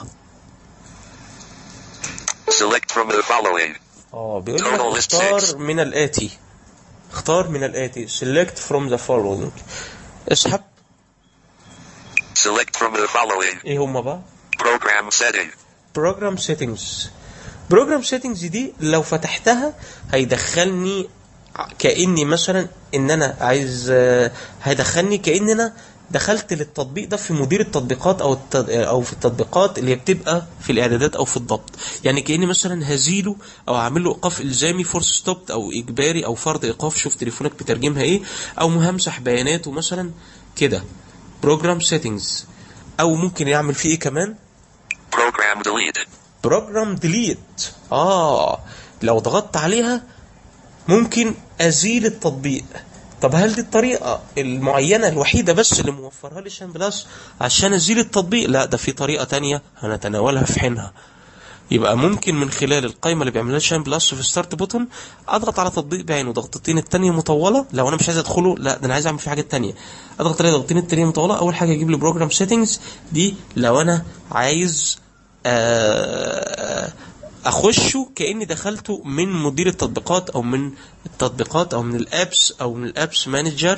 Select from the following. اه بيقول لك Total list اختار six. من الآتي اختار من الآتي select from the following اسحب Select from the following. ايه هما بقى Program setting. بروجرام سيتنجز بروجرام سيتنجز دي لو فتحتها هيدخلني ع- كاني مثلا ان انا عايز آه، هيدخلني كان انا دخلت للتطبيق ده في مدير التطبيقات او الت... او في التطبيقات اللي هي بتبقى في الاعدادات او في الضبط يعني كاني مثلا هزيله او اعمل له ايقاف الزامي فورس ستوب او اجباري او فرض ايقاف شوف تليفونك بترجمها ايه او همسح بياناته مثلا كده بروجرام سيتنجز او ممكن يعمل فيه ايه كمان Program delete. بروجرام ديليت اه لو ضغطت عليها ممكن ازيل التطبيق طب هل دي الطريقة المعينة الوحيدة بس اللي موفرها لي شان بلس عشان ازيل التطبيق لا ده في طريقة تانية هنتناولها في حينها يبقى ممكن من خلال القائمة اللي بيعملها شان بلس في ستارت بوتون اضغط على تطبيق بعينه ضغطتين التانية مطولة لو انا مش عايز ادخله لا ده انا عايز اعمل فيه حاجات تانية اضغط عليه ضغطتين التانية مطولة اول حاجة يجيب لي بروجرام سيتنجز دي لو انا عايز آه، اخشه كاني دخلته من مدير التطبيقات او من التطبيقات او من الابس او من الابس مانجر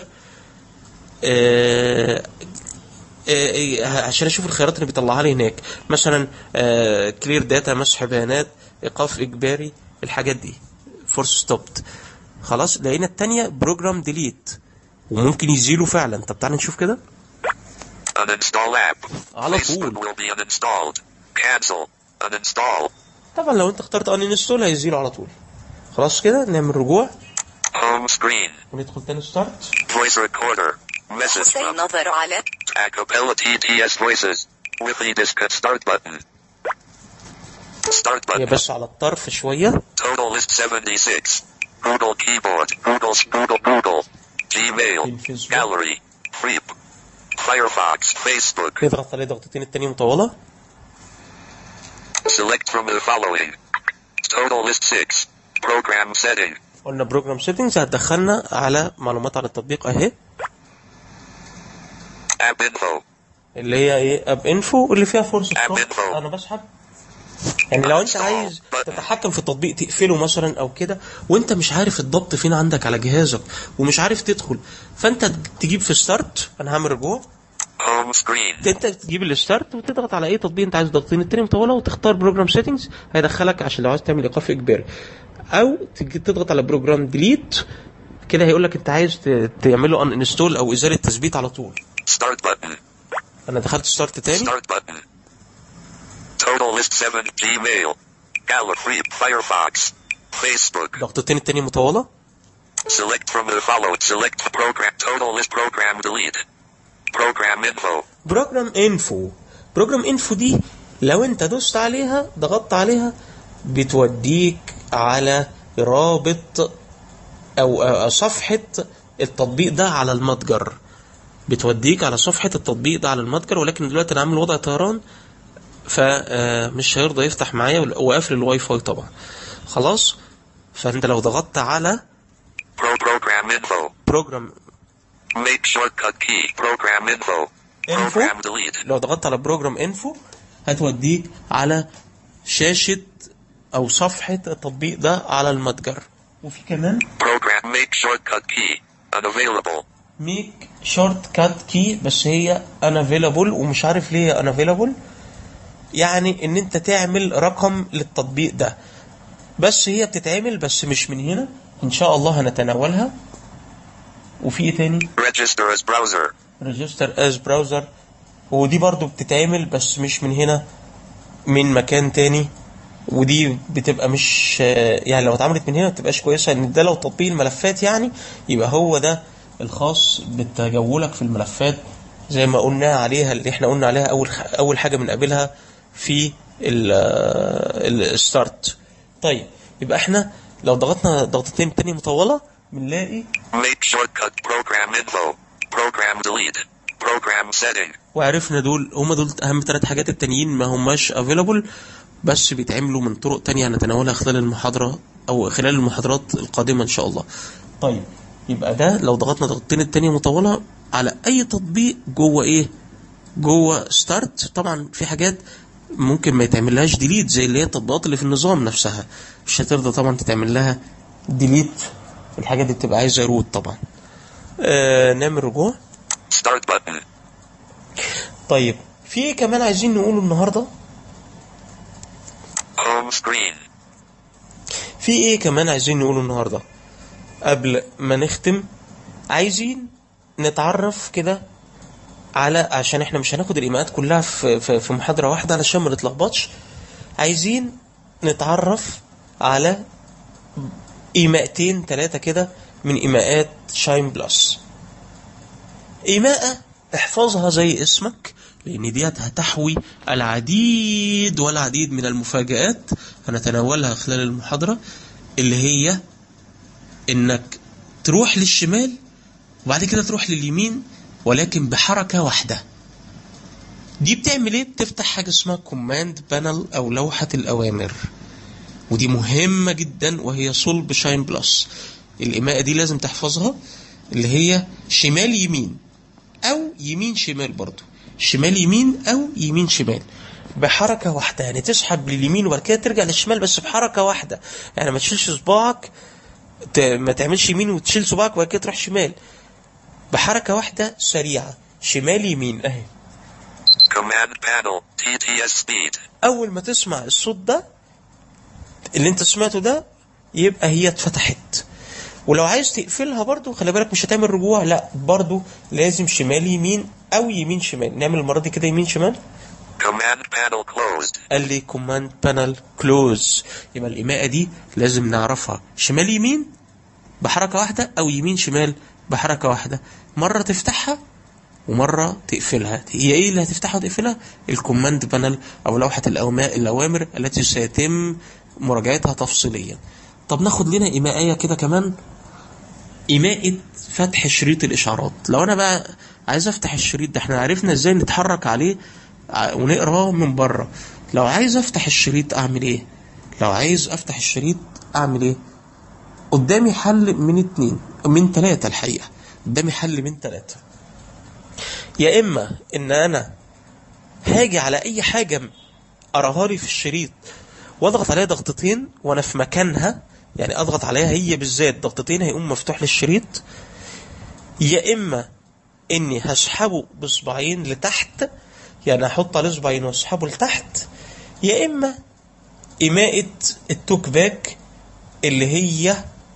آه، آه، آه، عشان اشوف الخيارات اللي بيطلعها لي هناك مثلا كلير داتا مسح بيانات ايقاف اجباري الحاجات دي فورس ستوبت خلاص لقينا التانية بروجرام ديليت وممكن يزيله فعلا طب تعالى نشوف كده Uninstall app. على Facebook طول. will be uninstalled. Cancel. Uninstall. طبعا لو انت اخترت ان انستول هيزيله على طول خلاص كده نعمل رجوع Home screen. وندخل تاني ستارت Voice recorder. Message حسين from نظر على Acapella TTS Voices. Wiki Disc Start button. Start هي button. بس على الطرف شوية Total list 76. Google Keyboard. Google Google Google. Gmail. الفيسبوك. Gallery. Freep. Firefox. Facebook. نضغط عليه ضغطتين التانية مطولة Select from the following. Total list 6. Program setting. قلنا بروجرام سيتنجز هتدخلنا على معلومات عن التطبيق اهي App info. اللي هي ايه اب انفو اللي فيها فرصة App ستوب. info. انا بسحب يعني لو انت عايز تتحكم في التطبيق تقفله مثلا او كده وانت مش عارف الضبط فين عندك على جهازك ومش عارف تدخل فانت تجيب في ستارت انا هعمل رجوع Home screen. انت تجيب الستارت وتضغط على اي تطبيق انت عايز ضغطين التاني مطوله وتختار بروجرام سيتنجز هيدخلك عشان لو عايز تعمل ايقاف اجباري او تجي تضغط على بروجرام ديليت كده هيقول لك انت عايز ت- تعمله ان انستول او ازاله تثبيت على طول Start button. انا دخلت ستارت تاني Start button. Total list 7. Gmail. Gallery. Firefox. Facebook. ضغطتين التاني مطوله Select from the following. Select program. Total list program delete. Program info. بروجرام انفو بروجرام انفو دي لو انت دوست عليها ضغطت عليها بتوديك على رابط او أو صفحة التطبيق ده على المتجر بتوديك على صفحة التطبيق ده على المتجر ولكن دلوقتي انا عامل وضع طيران فمش هيرضى يفتح معايا وقافل الواي فاي طبعا خلاص فانت لو ضغطت على Pro program info. بروجرام Make shortcut key. Program info. Info. Program delete. لو ضغطت على بروجرام انفو هتوديك على شاشة او صفحة التطبيق ده على المتجر وفي كمان Program make shortcut key. Unavailable. ميك شورت كات كي بس هي unavailable ومش عارف ليه هي unavailable يعني ان انت تعمل رقم للتطبيق ده بس هي بتتعمل بس مش من هنا ان شاء الله هنتناولها وفي ايه تاني Register as browser. ريجستر از براوزر ودي برضو بتتعمل بس مش من هنا من مكان تاني ودي بتبقى مش يعني لو اتعملت من هنا ما بتبقاش كويسه ان ده لو تطبيق الملفات يعني يبقى هو ده الخاص بالتجولك في الملفات زي ما قلنا عليها اللي احنا قلنا عليها اول اول حاجه بنقابلها في الستارت طيب يبقى احنا لو ضغطنا ضغطتين تاني مطوله بنلاقي Make shortcut program info. Program delete. Program setting. وعرفنا دول هما دول اهم ثلاث حاجات التانيين ما هماش افيلابل بس بيتعملوا من طرق تانية هنتناولها خلال المحاضرة او خلال المحاضرات القادمة ان شاء الله طيب يبقى ده لو ضغطنا ضغطتين التانية مطولة على اي تطبيق جوه ايه جوه ستارت طبعا في حاجات ممكن ما يتعملهاش ديليت زي اللي هي التطبيقات اللي في النظام نفسها مش هترضى طبعا تتعمل لها ديليت الحاجات دي بتبقى عايزة روت طبعا آه نعمل رجوع Start button. طيب في ايه كمان عايزين نقوله النهارده Home screen. في ايه كمان عايزين نقوله النهارده قبل ما نختم عايزين نتعرف كده على عشان احنا مش هناخد الايماءات كلها في في, في محاضره واحده علشان ما نتلخبطش عايزين نتعرف على ايماءتين ثلاثه كده من ايماءات شاين بلس ايماءه احفظها زي اسمك لان ديت هتحوي العديد والعديد من المفاجآت هنتناولها خلال المحاضرة اللي هي انك تروح للشمال وبعد كده تروح لليمين ولكن بحركة واحدة دي بتعمل ايه بتفتح حاجة اسمها كوماند بانل او لوحة الاوامر ودي مهمة جدا وهي صلب شاين بلس الإماءة دي لازم تحفظها اللي هي شمال يمين أو يمين شمال برضو شمال يمين أو يمين شمال بحركة واحدة يعني تسحب لليمين وبعد كده ترجع للشمال بس بحركة واحدة يعني ما تشيلش صباعك ت- ما تعملش يمين وتشيل صباعك وبعد كده تروح شمال بحركة واحدة سريعة شمال يمين اهي Command panel. TTS speed. اول ما تسمع الصوت ده اللي انت سمعته ده يبقى هي اتفتحت ولو عايز تقفلها برضو خلي بالك مش هتعمل رجوع لا برضو لازم شمال يمين او يمين شمال نعمل المره دي كده يمين شمال Command panel closed. قال لي كوماند بانل كلوز يبقى الإماءة دي لازم نعرفها شمال يمين بحركة واحدة أو يمين شمال بحركة واحدة مرة تفتحها ومرة تقفلها هي ايه اللي هتفتحها وتقفلها الكوماند بانل او لوحة الأوما- الأوامر التي سيتم مراجعتها تفصيليا طب ناخد لنا إيمائية كده كمان إيماءة فتح شريط الإشعارات لو أنا بقى عايز أفتح الشريط ده احنا عرفنا إزاي نتحرك عليه ع- ونقراه من بره لو عايز أفتح الشريط أعمل إيه لو عايز أفتح الشريط أعمل إيه قدامي حل من اتنين من تلاتة الحقيقة قدامي حل من تلاتة يا إما إن أنا هاجي على أي حاجة أراها لي في الشريط واضغط عليها ضغطتين وانا في مكانها يعني اضغط عليها هي بالذات ضغطتين هيقوم مفتوح للشريط يا اما اني هسحبه بصباعين لتحت يعني احط عليه صباعين واسحبه لتحت يا اما إماءة التوك باك اللي هي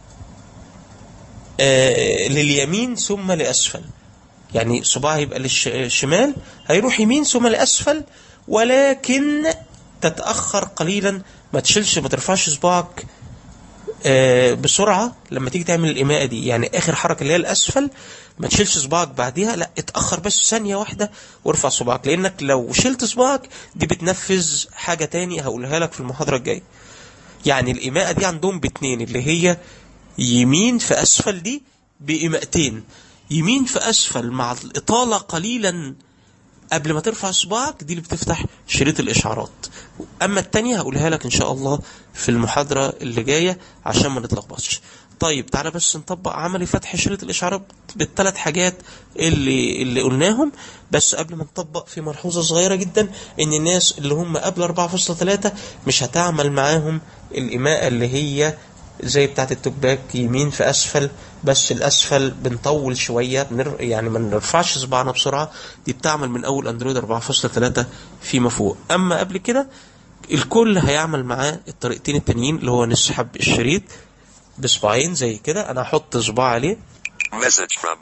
آه لليمين ثم لأسفل يعني صباع يبقى للشمال هيروح يمين ثم لأسفل ولكن تتأخر قليلا ما تشيلش ما ترفعش صباعك آه، بسرعة لما تيجي تعمل الإماءة دي يعني آخر حركة اللي هي الأسفل ما تشيلش صباعك بعديها لا اتأخر بس ثانية واحدة وارفع صباعك لأنك لو شلت صباعك دي بتنفذ حاجة تاني هقولها لك في المحاضرة الجاية يعني الإماءة دي عندهم باتنين اللي هي يمين في أسفل دي بإماءتين يمين في أسفل مع الإطالة قليلا قبل ما ترفع صباعك دي اللي بتفتح شريط الإشعارات أما التانية هقولها لك إن شاء الله في المحاضرة اللي جاية عشان ما نتلخبطش طيب تعالى بس نطبق عملي فتح شريط الإشعارات بالثلاث حاجات اللي اللي قلناهم بس قبل ما نطبق في ملحوظة صغيرة جدا إن الناس اللي هم قبل 4.3 مش هتعمل معاهم الإماءة اللي هي زي بتاعة التوكباك يمين في أسفل بس الأسفل بنطول شوية بنر... يعني ما نرفعش صباعنا بسرعة دي بتعمل من أول أندرويد 4.3 فيما فوق أما قبل كده الكل هيعمل معاه الطريقتين التانيين اللي هو نسحب الشريط بصباعين زي كده أنا هحط صباع عليه Message from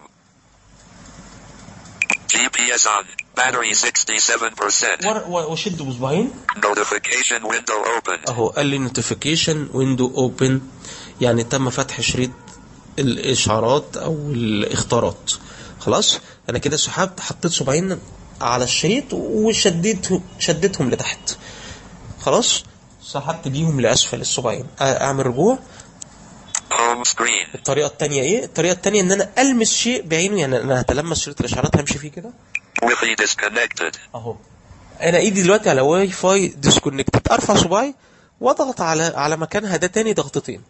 GPS on. Battery 67%. ور- و- واشد بصباعين Notification window opened. اهو قال لي نوتيفيكيشن ويندو اوبن يعني تم فتح شريط الاشعارات او الاختارات خلاص انا كده سحبت حطيت صباعين على الشريط وشديت شديتهم لتحت خلاص سحبت بيهم لاسفل الصباعين أ- اعمل رجوع Home screen. الطريقه الثانيه ايه الطريقه الثانيه ان انا المس شيء بعينه يعني انا هتلمس شريط الاشعارات همشي فيه كده Wi-Fi disconnected. اهو انا ايدي دلوقتي على واي فاي ديسكونكتد ارفع صباعي واضغط على على مكانها ده تاني ضغطتين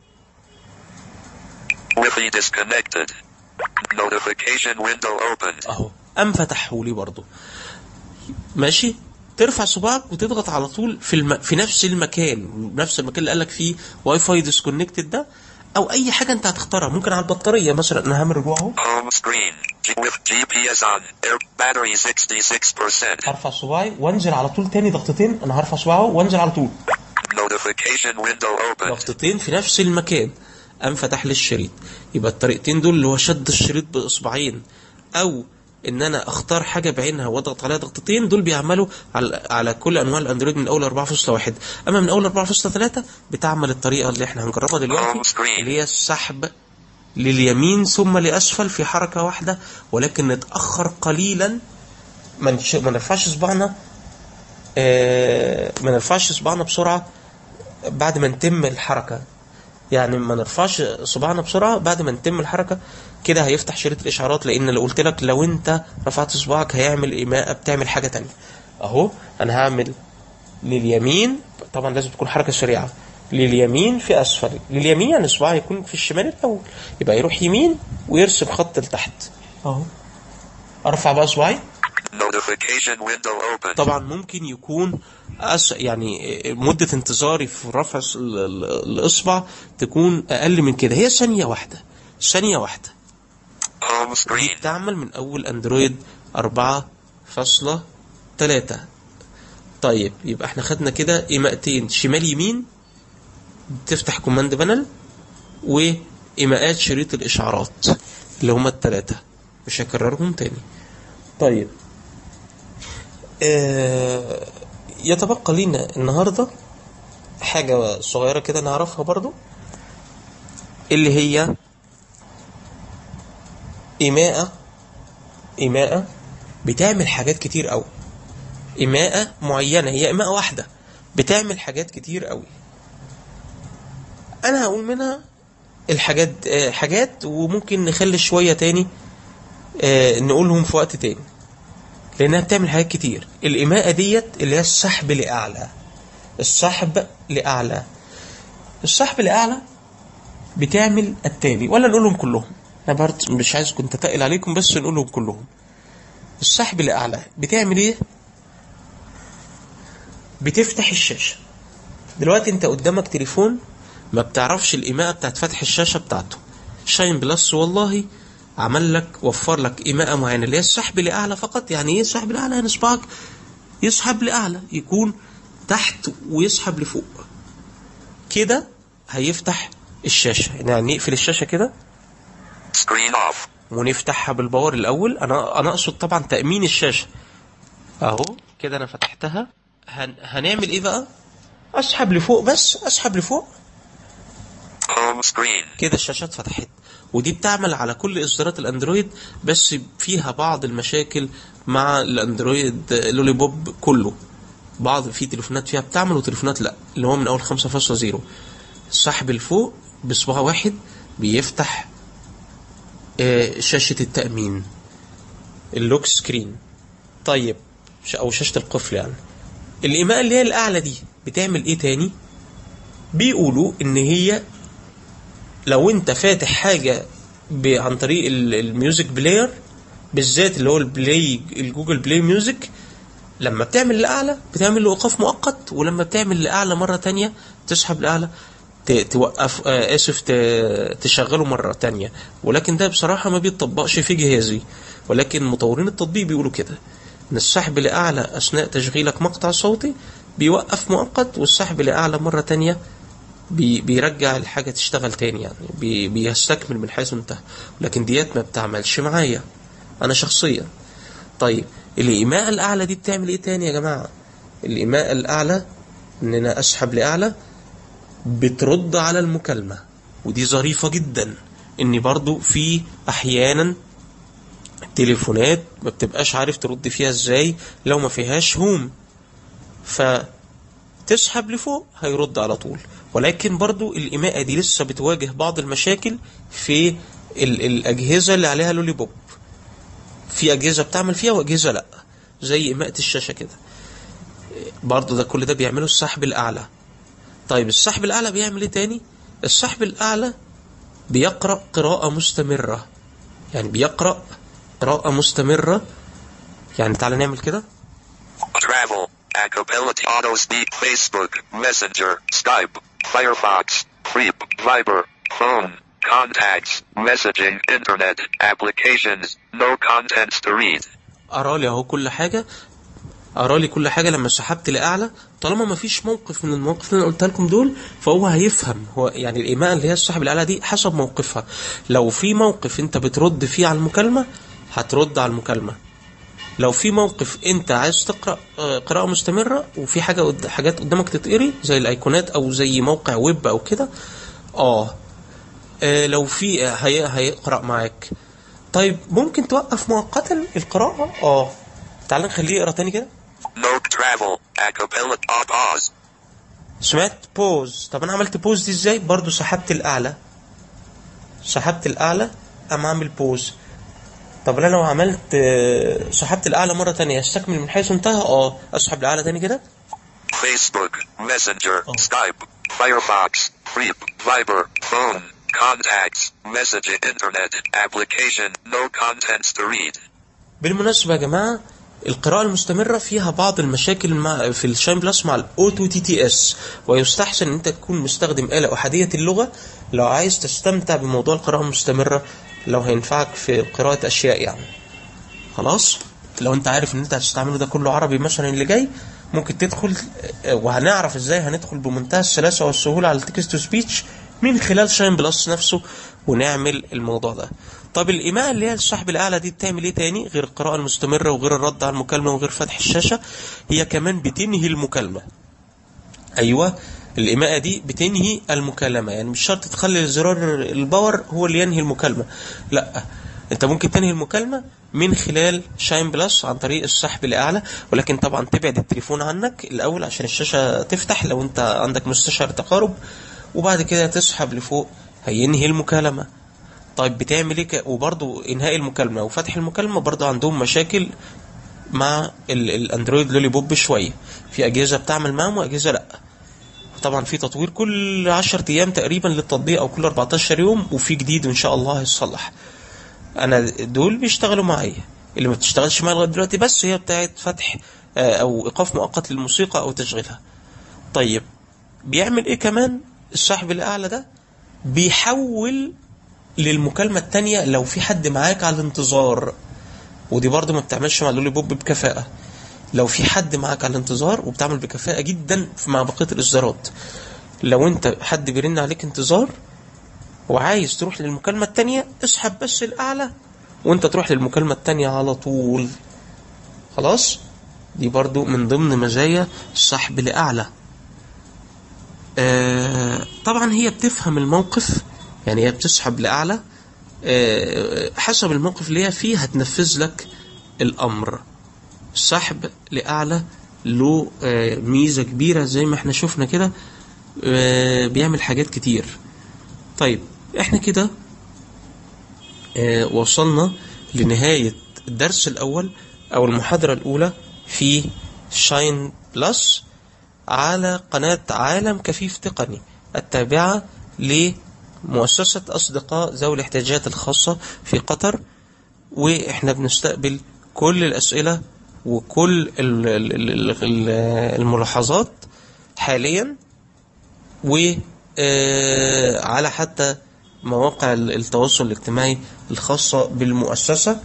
Wi-Fi disconnected. Notification window opened. اهو قام فتحه لي برضه ماشي ترفع صباعك وتضغط على طول في الم... في نفس المكان نفس المكان اللي قالك فيه واي فاي ديسكونكتد ده او اي حاجه انت هتختارها ممكن على البطاريه مثلا انا هعمل رجوع اهو Home screen. G- with GPS on. Air battery 66%. هرفع صباعي وانزل على طول تاني ضغطتين انا هرفع صباعي اهو وانزل على طول Notification window opened. ضغطتين في نفس المكان قام فتح لي الشريط يبقى الطريقتين دول اللي هو شد الشريط باصبعين او ان انا اختار حاجه بعينها واضغط عليها ضغطتين دول بيعملوا على على كل انواع الاندرويد من اول 4.1 اما من اول 4.3 بتعمل الطريقه اللي احنا هنجربها دلوقتي Home screen. اللي هي السحب لليمين ثم لاسفل في حركه واحده ولكن نتاخر قليلا ما نش- ما نرفعش صباعنا آه، ما نرفعش صباعنا بسرعه بعد ما نتم الحركه يعني ما نرفعش صباعنا بسرعه بعد ما نتم الحركه كده هيفتح شريط الاشعارات لان اللي قلت لك لو انت رفعت صباعك هيعمل ايماء بتعمل حاجه تانية اهو انا هعمل لليمين طبعا لازم تكون حركه سريعه لليمين في اسفل لليمين يعني صباعي يكون في الشمال الاول يبقى يروح يمين ويرسم خط لتحت اهو ارفع بقى صباعي Notification window opened. طبعا ممكن يكون أس يعني مدة انتظاري في رفع الص- ال- ال- الإصبع تكون أقل من كده هي ثانية واحدة ثانية واحدة Home دي screen. بتعمل من أول أندرويد 4.3 طيب يبقى احنا خدنا كده إيماءتين شمال يمين تفتح كوماند بانل وإيماءات شريط الإشعارات اللي هما التلاتة مش هكررهم تاني طيب آه، يتبقى لينا النهاردة حاجة صغيرة كده نعرفها برضو اللي هي إيماءة إيماءة بتعمل حاجات كتير قوي إيماءة معينة هي إيماءة واحدة بتعمل حاجات كتير قوي أنا هقول منها الحاجات آه، حاجات وممكن نخلي شوية تاني آه، نقولهم في وقت تاني لأنها بتعمل حاجات كتير الإيماءة ديت اللي هي السحب لأعلى السحب لأعلى السحب لأعلى بتعمل التالي ولا نقولهم كلهم أنا برضه مش عايز كنت أتقل عليكم بس نقولهم كلهم السحب لأعلى بتعمل إيه؟ بتفتح الشاشة دلوقتي أنت قدامك تليفون ما بتعرفش الإيماءة بتاعت فتح الشاشة بتاعته شاين بلس والله عمل لك وفر لك إيماءة معينة اللي هي السحب لأعلى فقط يعني إيه السحب لأعلى يعني صباعك يسحب لأعلى يكون تحت ويسحب لفوق كده هيفتح الشاشة يعني نقفل الشاشة كده Screen off. ونفتحها بالباور الأول أنا أنا أقصد طبعا تأمين الشاشة أهو كده أنا فتحتها هن... هنعمل إيه بقى؟ أسحب لفوق بس أسحب لفوق Home screen. كده الشاشة اتفتحت ودي بتعمل على كل إصدارات الأندرويد بس فيها بعض المشاكل مع الأندرويد لولي بوب كله بعض في تليفونات فيها بتعمل وتليفونات لا اللي هو من أول 5.0 السحب لفوق بصباع واحد بيفتح آه، شاشة التأمين اللوك سكرين طيب ش- أو شاشة القفل يعني الإيماء اللي هي الأعلى دي بتعمل إيه تاني بيقولوا إن هي لو انت فاتح حاجة ب- عن طريق ال- الميوزك بلاير بالذات اللي هو البلاي الجوجل بلاي ميوزك لما بتعمل لأعلى بتعمل له إيقاف مؤقت ولما بتعمل لأعلى مرة تانية تسحب لأعلى ت- توقف آه آسف ت- تشغله مرة تانية ولكن ده بصراحة ما بيتطبقش في جهازي ولكن مطورين التطبيق بيقولوا كده إن السحب لأعلى أثناء تشغيلك مقطع صوتي بيوقف مؤقت والسحب لأعلى مرة تانية بي بيرجع الحاجة تشتغل تاني يعني بي بيستكمل من حيث انتهى لكن ديات ما بتعملش معايا أنا شخصيا طيب الإيماء الأعلى دي بتعمل إيه تاني يا جماعة الإيماء الأعلى إن أنا أسحب لأعلى بترد على المكالمة ودي ظريفة جدا إن برضو في أحيانا تليفونات ما بتبقاش عارف ترد فيها إزاي لو ما فيهاش هوم فتسحب لفوق هيرد على طول ولكن برضو الإيماءة دي لسه بتواجه بعض المشاكل في ال- الأجهزة اللي عليها لولي بوب في أجهزة بتعمل فيها وأجهزة لأ زي إيماءة الشاشة كده برضو ده كل ده بيعمله السحب الأعلى طيب السحب الأعلى بيعمل إيه تاني السحب الأعلى بيقرأ قراءة مستمرة يعني بيقرأ قراءة مستمرة يعني تعالى نعمل كده Travel. Accability Auto Speak. Facebook. Messenger. Skype. Firefox. Creep. Viber. Phone. Contacts. Messaging. Internet. Applications. No contents to read. أرالي أهو كل حاجة أرالي كل حاجة لما سحبت لأعلى طالما ما فيش موقف من المواقف اللي أنا قلتها لكم دول فهو هيفهم هو يعني الإيماء اللي هي السحب الأعلى دي حسب موقفها لو في موقف أنت بترد فيه على المكالمة هترد على المكالمة لو في موقف انت عايز تقرا آه، قراءه مستمره وفي حاجه قد- حاجات قدامك تتقري زي الايقونات او زي موقع ويب او كده اه آه، لو في آه، هي هيقرا معاك طيب ممكن توقف مؤقتا القراءه اه تعال نخليه يقرا تاني كده No travel. Accability. Off pause. سمعت بوز طب انا عملت بوز دي ازاي برضو سحبت الاعلى سحبت الاعلى ام اعمل بوز طب انا لو عملت آه، سحبت الاعلى مره تانية استكمل من حيث انتهى اه اسحب الاعلى تاني كده Facebook. Messenger. Skype. Firefox. Creep. Viber. Phone. Contacts. Messaging. Internet. Application. No contents to read. بالمناسبة يا جماعة القراءة المستمرة فيها بعض المشاكل مع في الشاين بلس مع الاوتو تي تي اس ويستحسن ان انت تكون مستخدم آلة أحادية اللغة لو عايز تستمتع بموضوع القراءة المستمرة لو هينفعك في قراءة أشياء يعني خلاص لو انت عارف ان انت هتستعمله ده كله عربي مثلا اللي جاي ممكن تدخل آه، وهنعرف ازاي هندخل بمنتهى السلاسة والسهولة على التكست تو سبيتش من خلال شاين بلس نفسه ونعمل الموضوع ده طب الإيماء اللي هي السحب الأعلى دي بتعمل إيه تاني غير القراءة المستمرة وغير الرد على المكالمة وغير فتح الشاشة هي كمان بتنهي المكالمة أيوة الإيماءة دي بتنهي المكالمة يعني مش شرط تخلي زرار الباور هو اللي ينهي المكالمة لا انت ممكن تنهي المكالمة من خلال شاين بلس عن طريق السحب لأعلى ولكن طبعا تبعد التليفون عنك الأول عشان الشاشة تفتح لو انت عندك مستشعر تقارب وبعد كده تسحب لفوق هينهي المكالمة طيب بتعمل ايه ك- وبرضو انهاء المكالمة وفتح المكالمة برضو عندهم مشاكل مع ال- الاندرويد لولي بوب شوية في اجهزة بتعمل معاهم واجهزة لا طبعا في تطوير كل 10 ايام تقريبا للتطبيق او كل 14 يوم وفي جديد وان شاء الله هيصلح انا دول بيشتغلوا معايا اللي ما بتشتغلش معايا لغايه دلوقتي بس هي بتاعت فتح آه، او ايقاف مؤقت للموسيقى او تشغيلها طيب بيعمل ايه كمان السحب الاعلى ده بيحول للمكالمة التانية لو في حد معاك على الانتظار ودي برضه ما بتعملش مع لولي بوب بكفاءة لو في حد معاك على الانتظار وبتعمل بكفاءة جدا مع بقية الإصدارات لو انت حد بيرن عليك انتظار وعايز تروح للمكالمة التانية اسحب بس الأعلى وانت تروح للمكالمة التانية على طول خلاص دي برضو من ضمن مزايا السحب لأعلى آه طبعا هي بتفهم الموقف يعني هي بتسحب لأعلى آه حسب الموقف اللي هي فيه هتنفذ لك الأمر السحب لأعلى له آه ميزة كبيرة زي ما احنا شفنا كده آه بيعمل حاجات كتير طيب احنا كده آه وصلنا لنهاية الدرس الأول أو المحاضرة الأولى في شاين بلس على قناة عالم كفيف تقني التابعة لمؤسسة أصدقاء ذوي الاحتياجات الخاصة في قطر وإحنا بنستقبل كل الأسئلة وكل ال- ال- ال- ال- الملاحظات حاليا وعلى حتى مواقع ال- التواصل الاجتماعي الخاصة بالمؤسسة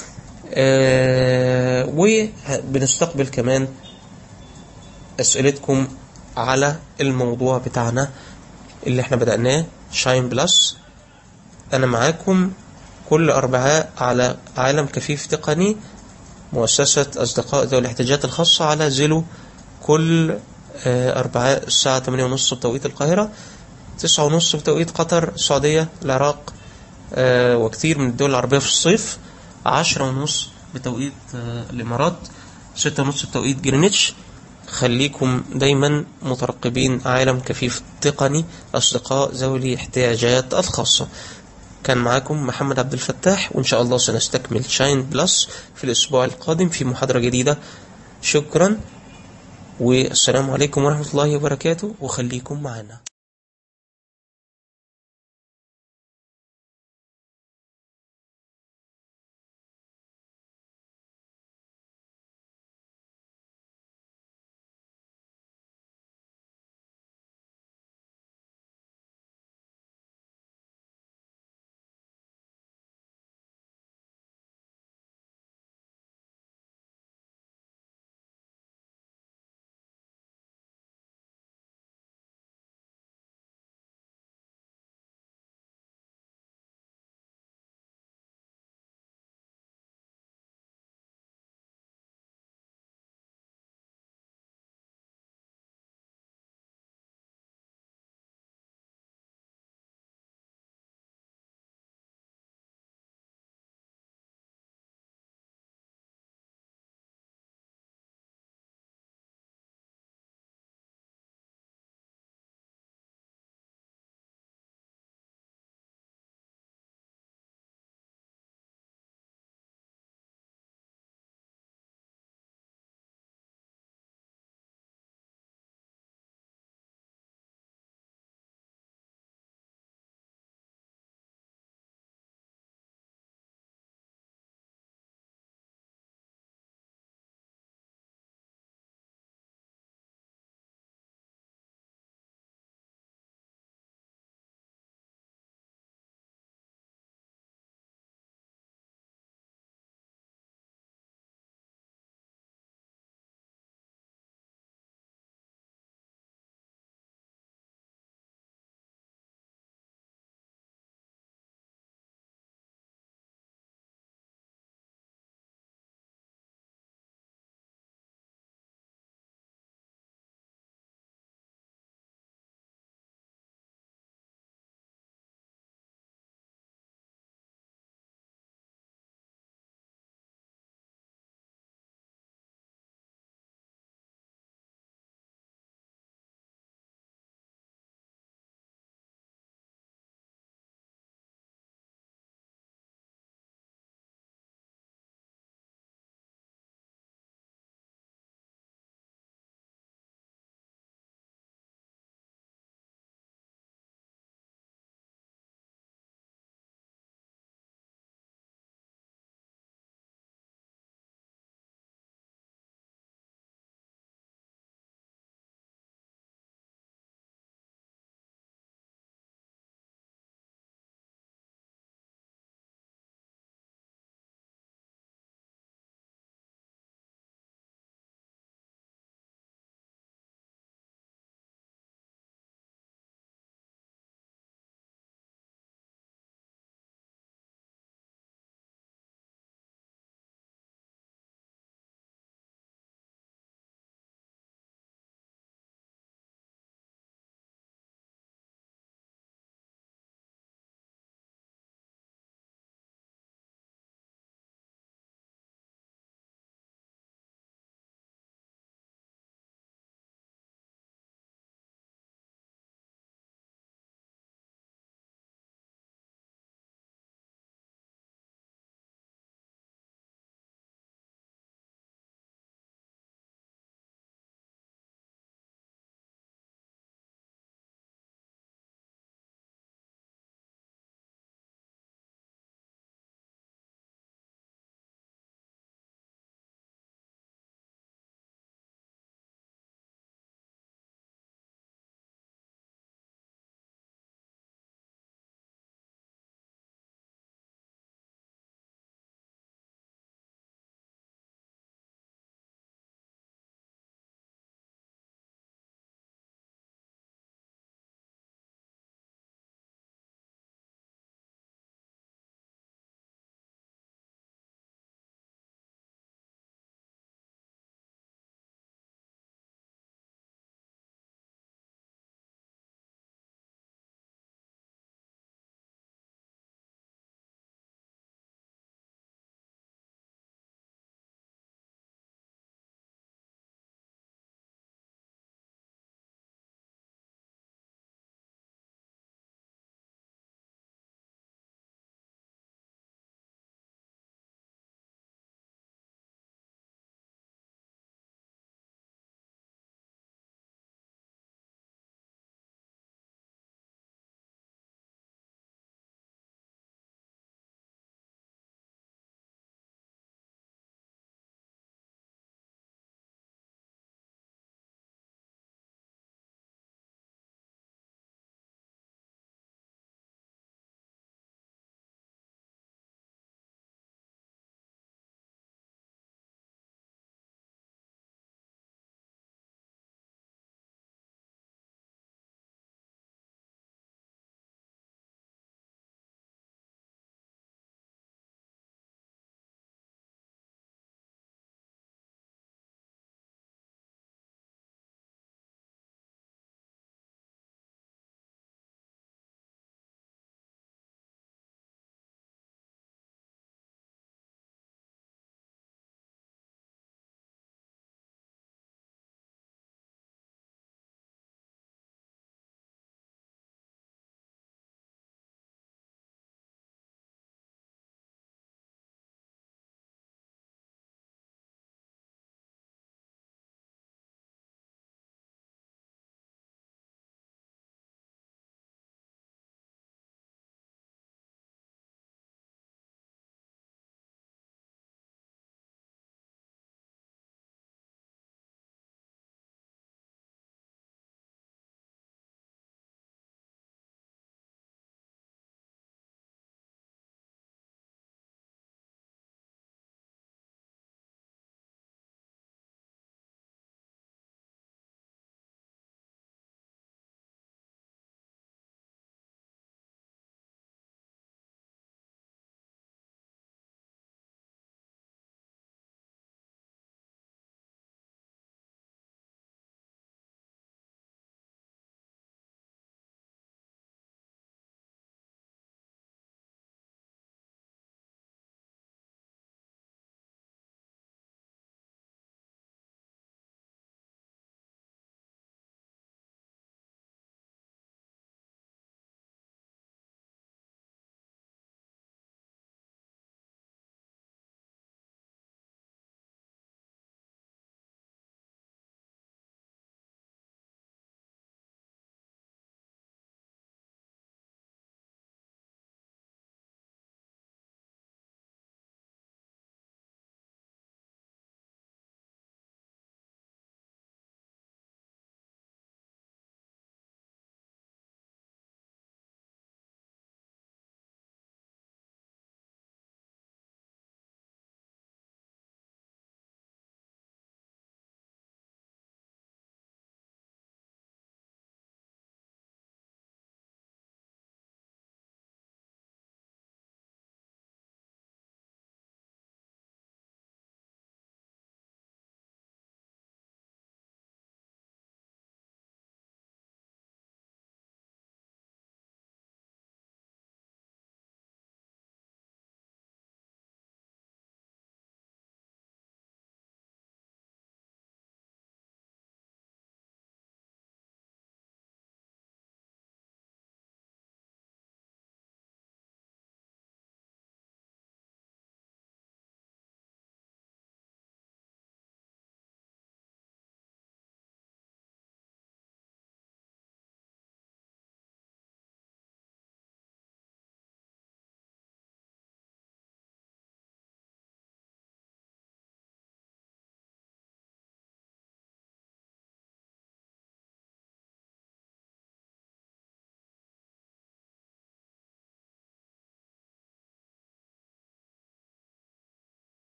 آه، وبنستقبل كمان أسئلتكم على الموضوع بتاعنا اللي احنا بدأناه شاين بلس أنا معاكم كل أربعاء على عالم كفيف تقني مؤسسة أصدقاء ذوي الاحتياجات الخاصة على زيلو كل آه، أربعاء الساعة 8:30 بتوقيت القاهرة 9:30 بتوقيت قطر السعودية العراق آه، وكثير من الدول العربية في الصيف 10:30 بتوقيت آه، الإمارات 6:30 بتوقيت جرينتش خليكم دايما مترقبين عالم كفيف تقني أصدقاء ذوي الاحتياجات الخاصة كان معاكم محمد عبد الفتاح وإن شاء الله سنستكمل شاين بلس في الأسبوع القادم في محاضرة جديدة شكرا والسلام عليكم ورحمة الله وبركاته وخليكم معنا